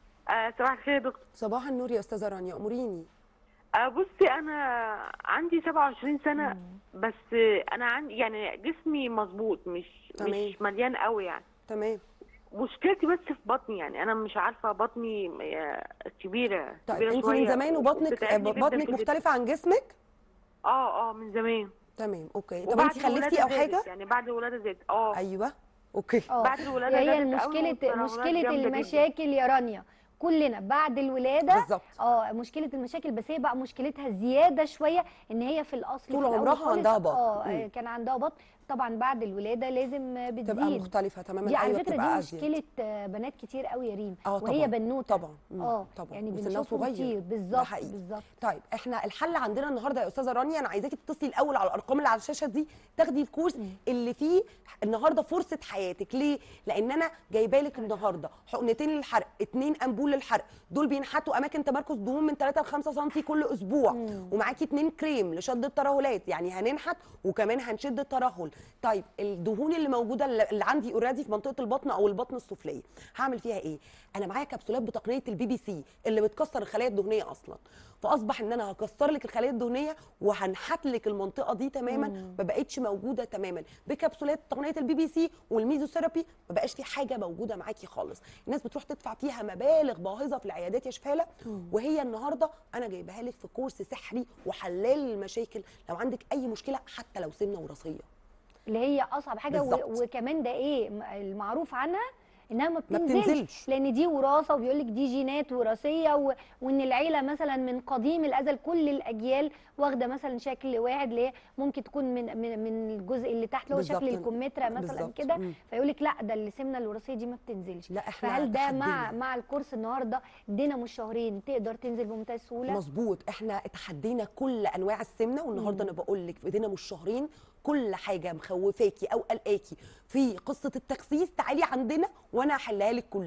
آه صباح الخير يا دكتور صباح النور يا استاذه رانيا اموريني آه بصي انا عندي 27 سنه بس آه انا عندي يعني جسمي مظبوط مش تمام. مش مليان قوي يعني تمام مشكلتي بس في بطني يعني انا مش عارفه بطني آه، كبيره طيب كبيره انت شوية من زمان وبطنك وبتتعبني جداً بطنك في الجسم. مختلفه عن جسمك اه اه من زمان تمام اوكي طب وبعد انت خلفتي الولادة او زادت، حاجه يعني بعد الولاده زادت اه ايوه اوكي اه بعد الولادة هي زادت أوي المشكلة والتناولات مشكلة جامدة جداً. المشاكل يا رانيا كلنا بعد الولادة بالظبط اه مشكلة المشاكل بس هي بقى مشكلتها زيادة شوية ان هي في الاصل طول في الأول عمرها خالص عندها بطن. اه مم. كان عندها بطن طبعا بعد الولادة لازم آه، تبقى بتزيد مختلفه تماما دي على ايوه فكرة بتبقى دي أزيد. مشكلة آه، بنات كتير قوي يا ريم اه وهي طبعاً. بنوتة طبعا مم. اه طبعا يعني وسنها بنشوفهم صغير. كتير ده بالظبط حقيقي. بالظبط طيب احنا الحل عندنا النهارده يا استاذه رانيا انا عايزاكي تتصلي الاول على الارقام اللي على الشاشه دي تاخدي الكورس اللي فيه النهارده فرصه حياتك ليه لان انا جايبه لك النهارده حقنتين للحرق اتنين انبول للحرق دول بينحتوا اماكن تمركز دهون من 3 ل 5 سم كل اسبوع ومعاكي اتنين كريم لشد الترهلات يعني هننحت وكمان هنشد الترهل طيب الدهون اللي موجوده اللي اللي عندي اوريدي في منطقه البطن او البطن السفليه هعمل فيها ايه انا معايا كبسولات بتقنيه البي بي سي اللي بتكسر الخلايا الدهنيه اصلا فاصبح ان انا هكسر لك الخلايا الدهنيه وهنحت لك المنطقه دي تماما ما بقتش موجوده تماما بكبسولات تقنيه البي بي سي والميزوثيرابي ما بقاش في حاجه موجوده معاكي خالص الناس بتروح تدفع فيها مبالغ باهظه في العيادات يا شفاله وهي النهارده انا جايبها لك في كورس سحري وحلال المشاكل لو عندك اي مشكله حتى لو سمنه وراثيه اللي هي اصعب حاجه و... بالظبط. وكمان ده ايه م- المعروف عنها انها ما ما بتنزلش, بتنزلش. لان دي وراثه وبيقول لك دي جينات وراثيه و... وان العيله مثلا من قديم الازل كل الاجيال واخده مثلا شكل واحد اللي هي ممكن تكون من من, من الجزء اللي تحت اللي هو شكل بالظبط. الكمثرى مثلا بالظبط. كده مم. فيقول لك لا ده السمنه الوراثيه دي ما بتنزلش لا احنا فهل ده مع تحدينا. مع الكورس النهارده دينامو الشهرين تقدر تنزل بمنتهى السهوله مظبوط احنا تحدينا كل انواع السمنه والنهارده انا بقول لك في دينامو الشهرين كل حاجه مخوفاكي او قلقاكي في قصه التخسيس تعالي عندنا وانا هحلها لك كلها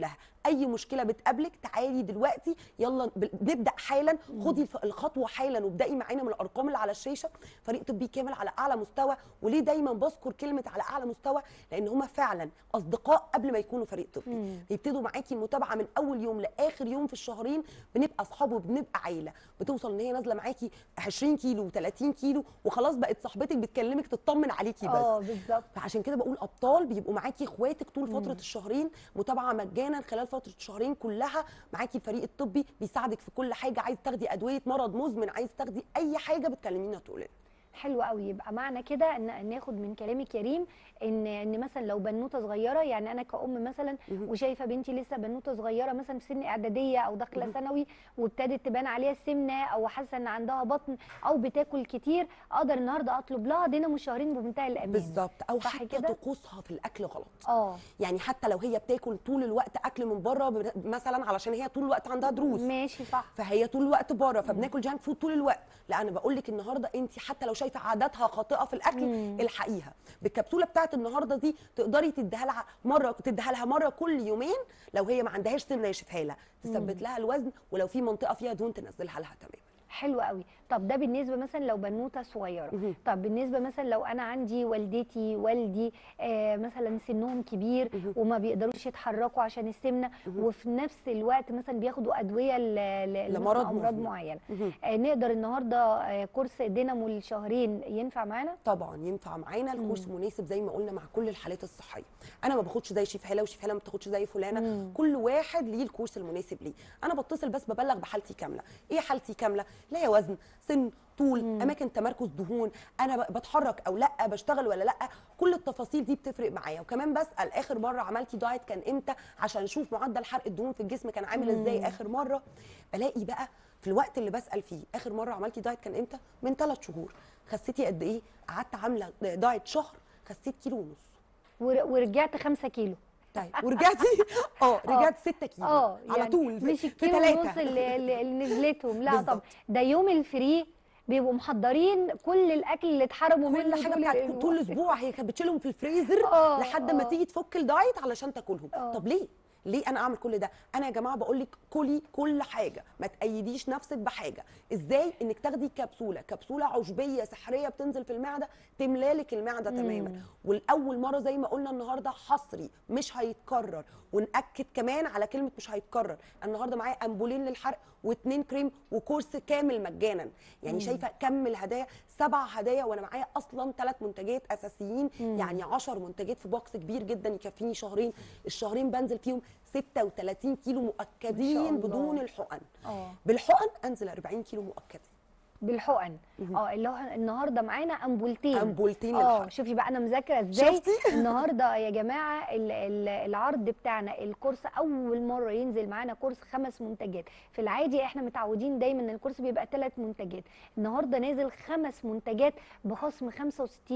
اي مشكله بتقابلك تعالي دلوقتي يلا ب- نبدا حالا خدي الف- الخطوه حالا وابداي معانا من الارقام اللي على الشاشه فريق طبي كامل على اعلى مستوى وليه دايما بذكر كلمه على اعلى مستوى لان هما فعلا اصدقاء قبل ما يكونوا فريق طبي بيبتدوا معاكي المتابعه من اول يوم لاخر يوم في الشهرين بنبقى اصحاب وبنبقى عيله بتوصل ان هي نازله معاكي 20 كيلو و30 كيلو وخلاص بقت صاحبتك بتكلمك تطمن عليكي بس اه بالظبط فعشان كده بقول ابطال بيبقوا معاكي اخواتك طول فتره الشهرين متابعه مجانا خلال فتره الشهرين كلها معاكي الفريق الطبي بيساعدك في كل حاجه عايز تاخدي ادويه مرض مزمن عايز تاخدي اي حاجه بتكلمينا تقولي حلو قوي يبقى معنى كده ان ناخد من كلامك يا ريم ان ان مثلا لو بنوته صغيره يعني انا كأم مثلا وشايفه بنتي لسه بنوته صغيره مثلا في سن اعداديه او داخله ثانوي وابتدت تبان عليها السمنه او حاسه ان عندها بطن او بتاكل كتير اقدر النهارده اطلب لها دينامو الشهرين بمنتهى الامان بالظبط او صح حتى كده؟ طقوسها في الاكل غلط اه يعني حتى لو هي بتاكل طول الوقت اكل من بره ب- مثلا علشان هي طول الوقت عندها دروس ماشي صح فهي طول الوقت بره فبناكل جانك فود طول الوقت لا انا بقول لك النهارده انت حتى لو شايفه عاداتها خاطئه في الاكل الحقيها بالكبسوله بتاعت النهارده دي تقدري تديها لها مره تديها لها مره كل يومين لو هي ما عندهاش سمنه يشفها لها تثبت لها الوزن ولو في منطقه فيها دهون تنزلها لها تماما حلو قوي طب ده بالنسبه مثلا لو بنوته صغيره طب بالنسبه مثلا لو انا عندي والدتي والدي آه مثلا سنهم كبير وما بيقدروش يتحركوا عشان السمنه وفي نفس الوقت مثلا بياخدوا ادويه ل- ل- لمرض مثلاً امراض مزمن. معينه آه نقدر النهارده آه كورس دينامو الشهرين ينفع معانا طبعا ينفع معانا الكورس مناسب زي ما قلنا مع كل الحالات الصحيه انا ما باخدش زي شيف هلا وشيف هلا ما بتاخدش زي فلانه كل واحد ليه الكورس المناسب ليه انا بتصل بس ببلغ بحالتي كامله ايه حالتي كامله لا يا وزن سن طول اماكن تمركز دهون انا ب- بتحرك او لا بشتغل ولا لا كل التفاصيل دي بتفرق معايا وكمان بسال اخر مره عملتي دايت كان امتى عشان اشوف معدل حرق الدهون في الجسم كان عامل ازاي اخر مره بلاقي بقى في الوقت اللي بسال فيه اخر مره عملتي دايت كان امتى من ثلاث شهور خسيتي قد ايه قعدت عامله دايت شهر خسيت كيلو ونص ور- ورجعت خمسة كيلو طيب ورجعتي اه رجعت 6 كيلو اه على يعني طول في- مش في الكيلو تلاتة. ونص اللي, اللي اللي نزلتهم لا طب بالظبط. ده يوم الفري بيبقوا محضرين كل الاكل اللي اتحرموا منه كل حاجه طول بتاعت الأسبوع. طول الاسبوع هي كانت بتشيلهم في الفريزر آه، لحد ما آه. تيجي تفك الدايت علشان تاكلهم آه. طب ليه ليه انا اعمل كل ده انا يا جماعه بقول لك كلي كل حاجه ما تأيديش نفسك بحاجه ازاي انك تاخدي كبسوله كبسوله عشبيه سحريه بتنزل في المعده تملالك المعده تماما والاول مره زي ما قلنا النهارده حصري مش هيتكرر ونأكد كمان على كلمه مش هيتكرر النهارده معايا امبولين للحرق واثنين كريم وكورس كامل مجانا يعني شايفه كم الهدايا سبع هدايا وانا معايا اصلا ثلاث منتجات اساسيين يعني 10 منتجات في بوكس كبير جدا يكفيني شهرين الشهرين بنزل فيهم 36 كيلو مؤكدين الله. بدون الحقن اه بالحقن انزل 40 كيلو مؤكدين بالحقن اه اللي هو النهارده معانا امبولتين امبولتين اه للحقن شوفي بقى انا مذاكره ازاي شفتي؟ النهارده يا جماعه ال- ال- العرض بتاعنا الكورس اول مره ينزل معانا كورس خمس منتجات في العادي احنا متعودين دايما ان الكورس بيبقى ثلاث منتجات النهارده نازل خمس منتجات بخصم 65%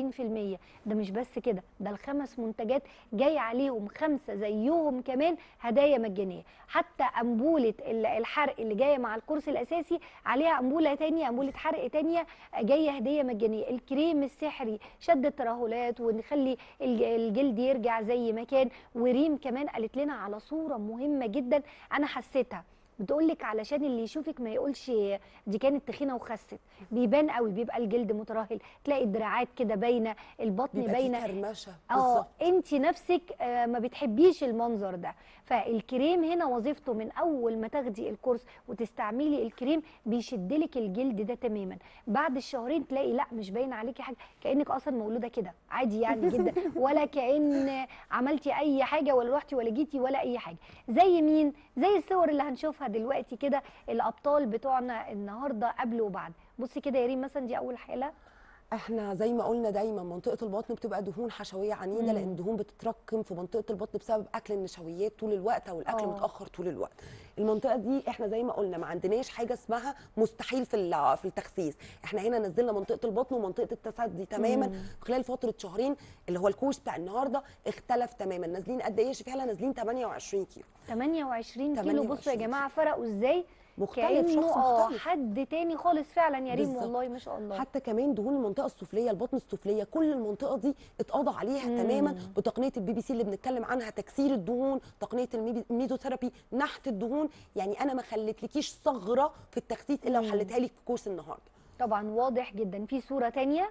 ده مش بس كده ده الخمس منتجات جاي عليهم خمسه زيهم كمان هدايا مجانيه حتى انبوله ال- الحرق اللي جايه مع الكورس الاساسي عليها انبوله تانية انبوله حرق تانية جايه هديه مجانيه الكريم السحري شد الترهلات ونخلي الج- الجلد يرجع زي ما كان وريم كمان قالت لنا على صوره مهمه جدا انا حسيتها بتقول لك علشان اللي يشوفك ما يقولش دي كانت تخينه وخست بيبان قوي بيبقى الجلد مترهل تلاقي الدراعات كده باينه البطن بيبقى في باينه كرمشه اه بالظبط انت نفسك آه، ما بتحبيش المنظر ده فالكريم هنا وظيفته من اول ما تاخدي الكورس وتستعملي الكريم بيشدلك الجلد ده تماما بعد الشهرين تلاقي لا مش باين عليكي حاجه كانك اصلا مولوده كده عادي يعني جدا ولا كان عملتي اي حاجه ولا رحتي ولا جيتي ولا اي حاجه زي مين زي الصور اللي هنشوفها دلوقتي كده الابطال بتوعنا النهارده قبل وبعد بصي كده يا ريم مثلا دي اول حاله احنا زي ما قلنا دايما منطقه البطن بتبقى دهون حشويه عنيده لان الدهون بتتراكم في منطقه البطن بسبب اكل النشويات طول الوقت او الاكل آه. متاخر طول الوقت المنطقه دي احنا زي ما قلنا ما عندناش حاجه اسمها مستحيل في ال- في التخسيس احنا هنا نزلنا منطقه البطن ومنطقه التسدي تماما خلال فتره شهرين اللي هو الكورس بتاع النهارده اختلف تماما نازلين قد ايه يا شفيع نازلين 28 كيلو 28 كيلو بصوا يا 28 جماعه فرقوا ازاي مختلف كانه شخص اه مختلف حد تاني خالص فعلا يا ريم بالظبط. والله ما شاء الله حتى كمان دهون المنطقه السفليه البطن السفليه كل المنطقه دي اتقضى عليها مم. تماما بتقنيه البي بي سي اللي بنتكلم عنها تكسير الدهون تقنيه الميبي- الميزوثيرابي نحت الدهون يعني انا ما خليتلكيش ثغره في التخسيس الا مم. وحلتها لك في كورس النهارده طبعا واضح جدا في صوره تانية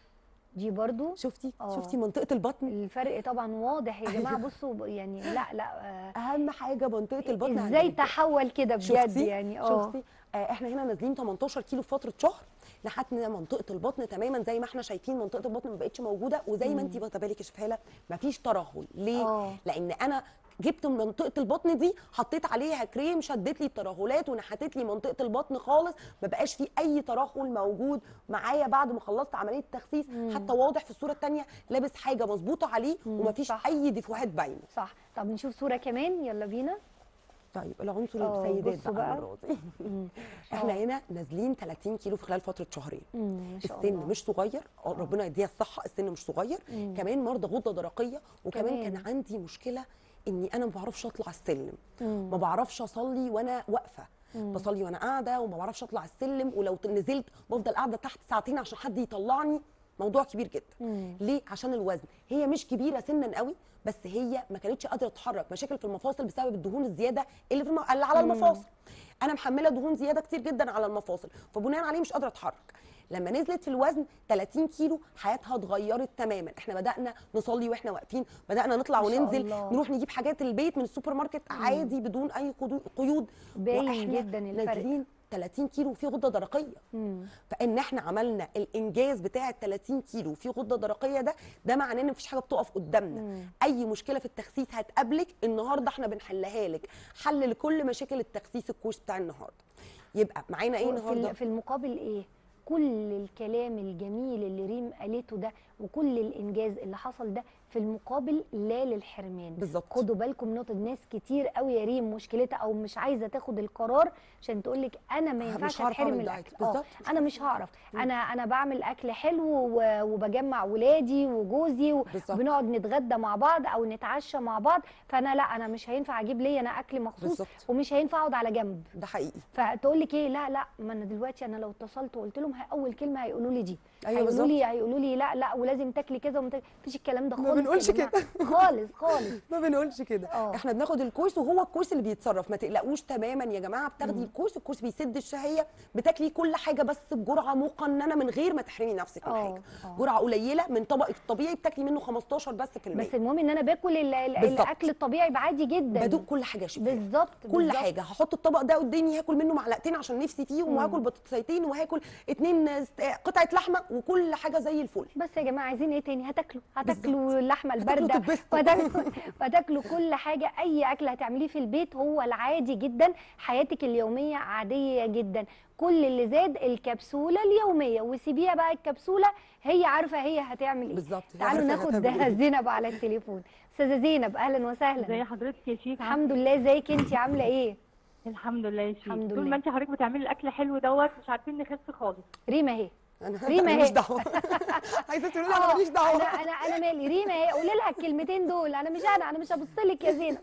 دي برضو شفتي آه. شفتي منطقه البطن الفرق طبعا واضح يا جماعه بصوا ب- يعني لا لا آه، اهم حاجه منطقه البطن ازاي عندنا. تحول كده بجد شفتي؟ يعني اه شفتي آه احنا هنا نازلين 18 كيلو في فتره شهر نحتنا منطقه البطن تماما زي ما احنا شايفين منطقه البطن ما بقتش موجوده وزي ما انت واخده بالك يا شفاله مفيش ترهل ليه آه. لان انا جبت منطقه البطن دي حطيت عليها كريم شدت لي الترهلات ونحتت لي منطقه البطن خالص ما بقاش في اي ترهل موجود معايا بعد ما خلصت عمليه التخسيس حتى واضح في الصوره الثانيه لابس حاجه مظبوطه عليه ومفيش صح. اي ديفوهات باينه صح طب نشوف صوره كمان يلا بينا طيب العنصر آه، السيدات بصوا بقى بقى. المره دي احنا هنا نازلين 30 كيلو في خلال فتره شهرين مم، ما شاء السن الله مش صغير آه، ربنا يديها الصحه السن مش صغير مم. كمان مرضى غده درقيه وكمان كمان. كان عندي مشكله اني انا ما بعرفش اطلع السلم مم. ما بعرفش اصلي وانا واقفه مم. بصلي وانا قاعده وما بعرفش اطلع السلم ولو نزلت بفضل قاعده تحت ساعتين عشان حد يطلعني موضوع كبير جدا مم. ليه عشان الوزن هي مش كبيره سنا قوي بس هي ما كانتش قادره تتحرك مشاكل في المفاصل بسبب الدهون الزياده اللي في الم... اللي على مم. المفاصل انا محمله دهون زياده كتير جدا على المفاصل فبناء عليه مش قادره اتحرك لما نزلت في الوزن 30 كيلو حياتها اتغيرت تماما احنا بدانا نصلي واحنا واقفين بدانا نطلع ما شاء وننزل الله. نروح نجيب حاجات البيت من السوبر ماركت عادي بدون اي قدو- قيود باين وإحنا جدا الفرق. نازلين 30 كيلو في غده درقيه مم. فان احنا عملنا الانجاز بتاع ال 30 كيلو في غده درقيه ده ده معناه ان مفيش حاجه بتقف قدامنا مم. اي مشكله في التخسيس هتقابلك النهارده احنا بنحلها لك حل لكل مشاكل التخسيس الكورس بتاع النهارده يبقى معانا ايه في النهارده ال- في المقابل ايه كل الكلام الجميل اللي ريم قالته ده وكل الانجاز اللي حصل ده في المقابل لا للحرمان بالظبط. خدوا بالكم نقطه ناس كتير قوي يا ريم مشكلتها او مش عايزه تاخد القرار عشان تقول لك انا ما مش ينفعش هعرف اتحرم أعمل من دايت. الاكل اه بالظبط. انا مش هعرف انا انا بعمل اكل حلو و- وبجمع ولادي وجوزي بالظبط. وبنقعد نتغدى مع بعض او نتعشى مع بعض فانا لا انا مش هينفع اجيب لي انا اكل مخصوص بالظبط. ومش هينفع اقعد على جنب ده حقيقي فتقول لك ايه لا لا ما انا دلوقتي انا لو اتصلت وقلت لهم هي- اول كلمه هيقولوا لي دي أيوة هيقولوا بالظبط. لي هيقولوا لي لا لا ولازم تاكلي كذا وما تاكلي- مفيش الكلام ده ما خالص يا بنقولش جماعة. كده. خالص خالص ما بنقولش كده آه. احنا بناخد الكورس وهو الكورس اللي بيتصرف ما تقلقوش تماما يا جماعه بتاخدي الكورس الكورس بيسد الشهيه بتاكلي كل حاجه بس بجرعه مقننه من غير ما تحرمي نفسك من آه، حاجه آه. جرعه قليله من طبقك الطبيعي بتاكلي منه 15 بس في المية بس المهم ان انا باكل ال- ال- بالظبط. الاكل الطبيعي بعادي جدا بدوق كل حاجه يا شيخ بالظبط كل بالظبط. حاجه هحط الطبق ده قدامي هاكل منه معلقتين عشان نفسي فيهم وهاكل بطاطسيتين وهاكل اتنين است- قطعه لحمه وكل حاجه زي الفل بس يا جماعه عايزين ايه تاني هتاكلوا بالظبط. هتاكلوا اللحمه هتاكلوا البارده تتبسطوا. وهتاكلوا وهتاكلوا كل حاجه اي اكل هتعمليه في البيت هو العادي جدا حياتك اليوميه عاديه جدا كل اللي زاد الكبسوله اليوميه وسيبيها بقى الكبسوله هي عارفه هي هتعمل ايه بالظبط، هي تعالوا عارفة ناخد هتعمل إيه. زينب على التليفون استاذه زينب اهلا وسهلا ازي حضرتك يا شيخ الحمد لله ازيك انت عامله ايه الحمد لله يا شيخ الحمد طول لله. ما انت حضرتك بتعملي الاكل حلو دوت مش عارفين نخس خالص ريما اهي انا ريما ماليش هي. دعوه عايزه تقولي لي انا آه، ماليش دعوه انا انا انا مالي ريما اهي قولي لها الكلمتين دول انا مش انا انا مش هبص لك يا زينب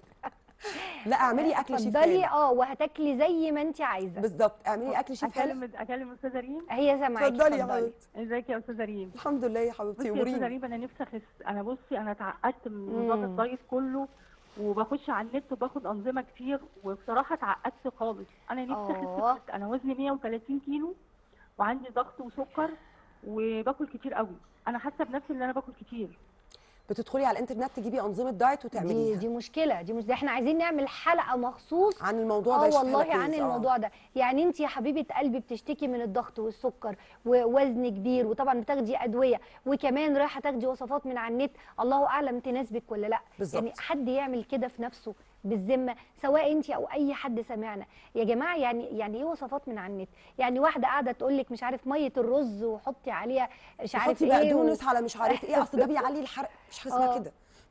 لا اعملي اكل شيف اتفضلي هاله اه وهتاكلي زي ما انت عايزه بالظبط اعملي اكل شيف هاله اكلم اكلم استاذه ريم هي سامعاكي اتفضلي يا حبيبتي ازيك يا استاذه ريم الحمد لله يا حبيبتي بصي يا استاذه اموريني ريم انا نفسي اخس انا بصي انا اتعقدت من نظام مم. الدايت كله وبخش على النت وباخد انظمه كتير وبصراحه اتعقدت خالص انا نفسي آه. اخس انا وزني 130 كيلو وعندي ضغط وسكر وباكل كتير قوي انا حاسه بنفسي ان انا باكل كتير بتدخلي على الانترنت تجيبي انظمه دايت دي وتعمليها دي مشكله دي مش ده احنا عايزين نعمل حلقه مخصوص عن الموضوع ده اه يا شيخ والله هالة عن بليز. آه. الموضوع ده يعني انت يا حبيبه قلبي بتشتكي من الضغط والسكر ووزن كبير وطبعا بتاخدي ادويه وكمان رايحه تاخدي وصفات من على النت الله اعلم تناسبك ولا لا بالظبط. يعني حد يعمل كده في نفسه بالذمه سواء انت او اي حد سمعنا يا جماعه يعني يعني ايه وصفات من على النت يعني واحده قاعده تقول لك مش عارف ميه الرز وحطي عليها مش عارف حطي ايه و... بقدونس على مش عارف ايه اصل ده بيعلي الحرق مش حاجه اسمها آه. كده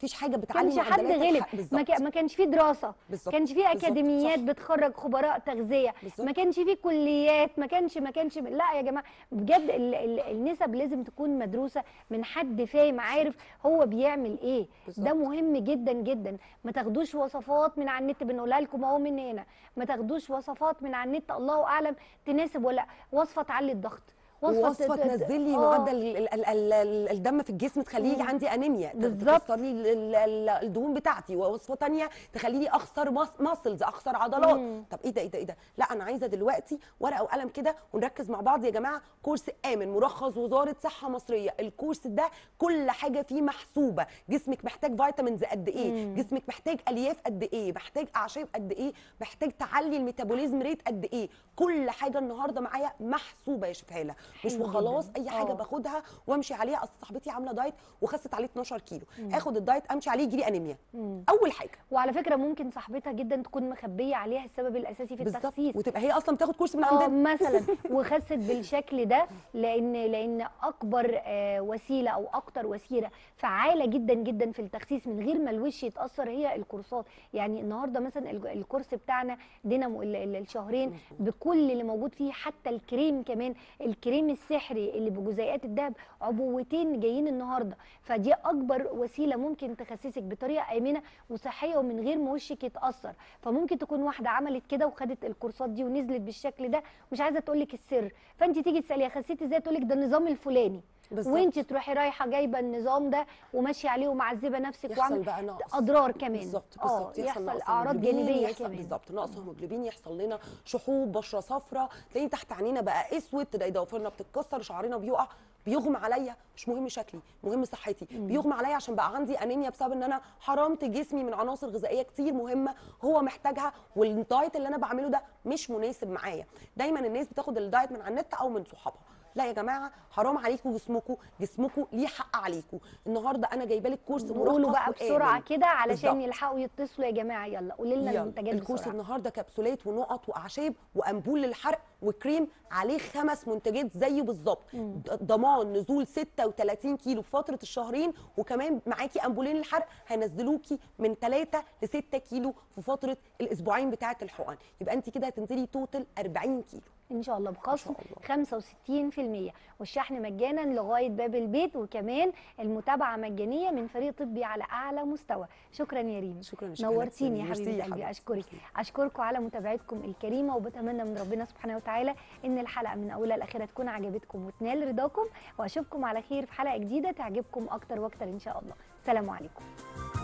مفيش حاجه ما بتعلي كانش حد معدلات غلب الح- ما, بالظبط كا- ما كانش فيه دراسه بالظبط كانش فيه بالظبط، اكاديميات صح. بتخرج خبراء تغذيه بالظبط. ما كانش فيه كليات ما كانش ما كانش لا يا جماعه بجد ال ال النسب لازم تكون مدروسه من حد فاهم عارف هو بيعمل ايه بالظبط. ده مهم جدا جدا ما تاخدوش وصفات من على النت بنقولها لكم اهو من هنا ما تاخدوش وصفات من على النت الله اعلم تناسب ولا وصفه تعلي الضغط ووصفه ت- ت- تنزل لي آه. معدل ال- ال- ال- ال- الدم في الجسم تخلي لي مم. عندي انيميا بالظبط. تكسر لي ال- ال- ال- الدهون بتاعتي ووصفه تانية تخلي لي اخسر ماسلز اخسر عضلات مم. طب ايه ده ايه ده ايه ده لا انا عايزه دلوقتي ورقه وقلم كده ونركز مع بعض يا جماعه كورس امن مرخص وزاره صحه مصريه الكورس ده كل حاجه فيه محسوبه جسمك محتاج فيتامينز قد ايه مم. جسمك محتاج الياف قد ايه محتاج اعشاب قد ايه محتاج تعلي الميتابوليزم ريت قد ايه كل حاجه النهارده معايا محسوبه يا شفاله مش حلو وخلاص جداً. اي حاجه آه. باخدها وامشي عليها اصل صاحبتي عامله دايت وخست عليه 12 كيلو اخد الدايت امشي عليه يجي لي انيميا مم. اول حاجه وعلى فكره ممكن صاحبتها جدا تكون مخبيه عليها السبب الاساسي في بالظبط التخسيس وتبقى هي اصلا بتاخد كورس من اه عندنا مثلا وخست بالشكل ده لان لان اكبر آه، وسيله او اكتر وسيله فعاله جدا جدا في التخسيس من غير ما الوش يتاثر هي الكورسات يعني النهارده مثلا ال- الكورس بتاعنا دينامو ال- ال- الشهرين بكل اللي موجود فيه حتى الكريم كمان الكريم السحري اللي بجزيئات الذهب عبوتين جايين النهارده فدي اكبر وسيله ممكن تخسسك بطريقه امنه وصحيه ومن غير ما وشك يتاثر فممكن تكون واحده عملت كده وخدت الكورسات دي ونزلت بالشكل ده مش عايزه تقول لك السر فانت تيجي تساليها خسيتي ازاي تقول لك ده النظام الفلاني بالظبط. وانت تروحي رايحه جايبه النظام ده وماشيه عليه ومعذبه نفسك يحصل وعامله بقى نقص اضرار كمان بالظبط اه بالظبط يحصل نقص اعراض هيموجلوبين، جانبيه يحصل كمان بالظبط نقص هيموجلوبين يحصل لنا شحوب بشره صفراء تلاقيني تحت عينينا بقى اسود تلاقي ضوافرنا بتتكسر شعرنا بيقع بيغمى عليا مش مهم شكلي مهم صحتي بيغمى عليا عشان بقى عندي انيميا بسبب ان انا حرمت جسمي من عناصر غذائيه كتير مهمه هو محتاجها والدايت اللي انا بعمله ده مش مناسب معايا دايما الناس بتاخد الدايت من على النت او من صحابها لا يا جماعه حرام عليكم جسمكم جسمكم ليه حق عليكم النهارده انا جايبه لك كورس نقوله مرخص بقى بسرعه وآمن. كده علشان بالظبط. يلحقوا يتصلوا يا جماعه يلا قولي لنا يلا، المنتجات الكورس بسرعه النهارده كبسولات ونقط واعشاب وانبول للحرق وكريم عليه خمس منتجات زيه بالظبط د- ضمان نزول 36 كيلو في فتره الشهرين وكمان معاكي انبولين الحرق هينزلوكي من 3 ل 6 كيلو في فتره الاسبوعين بتاعه الحقن يبقى انت كده هتنزلي توتال 40 كيلو ان شاء الله بخصم ما 65% والشحن مجانا لغايه باب البيت وكمان المتابعه مجانيه من فريق طبي على اعلى مستوى شكرا يا ريم شكرا يا شيخة نورتيني يا ميرسي حبيبه يا قلبي حبيبتي. اشكرك ميرسي. اشكركم على متابعتكم الكريمه وبتمنى من ربنا سبحانه وتعالى ان الحلقه من اولها لاخرها تكون عجبتكم وتنال رضاكم واشوفكم على خير في حلقه جديده تعجبكم اكتر واكتر ان شاء الله سلام عليكم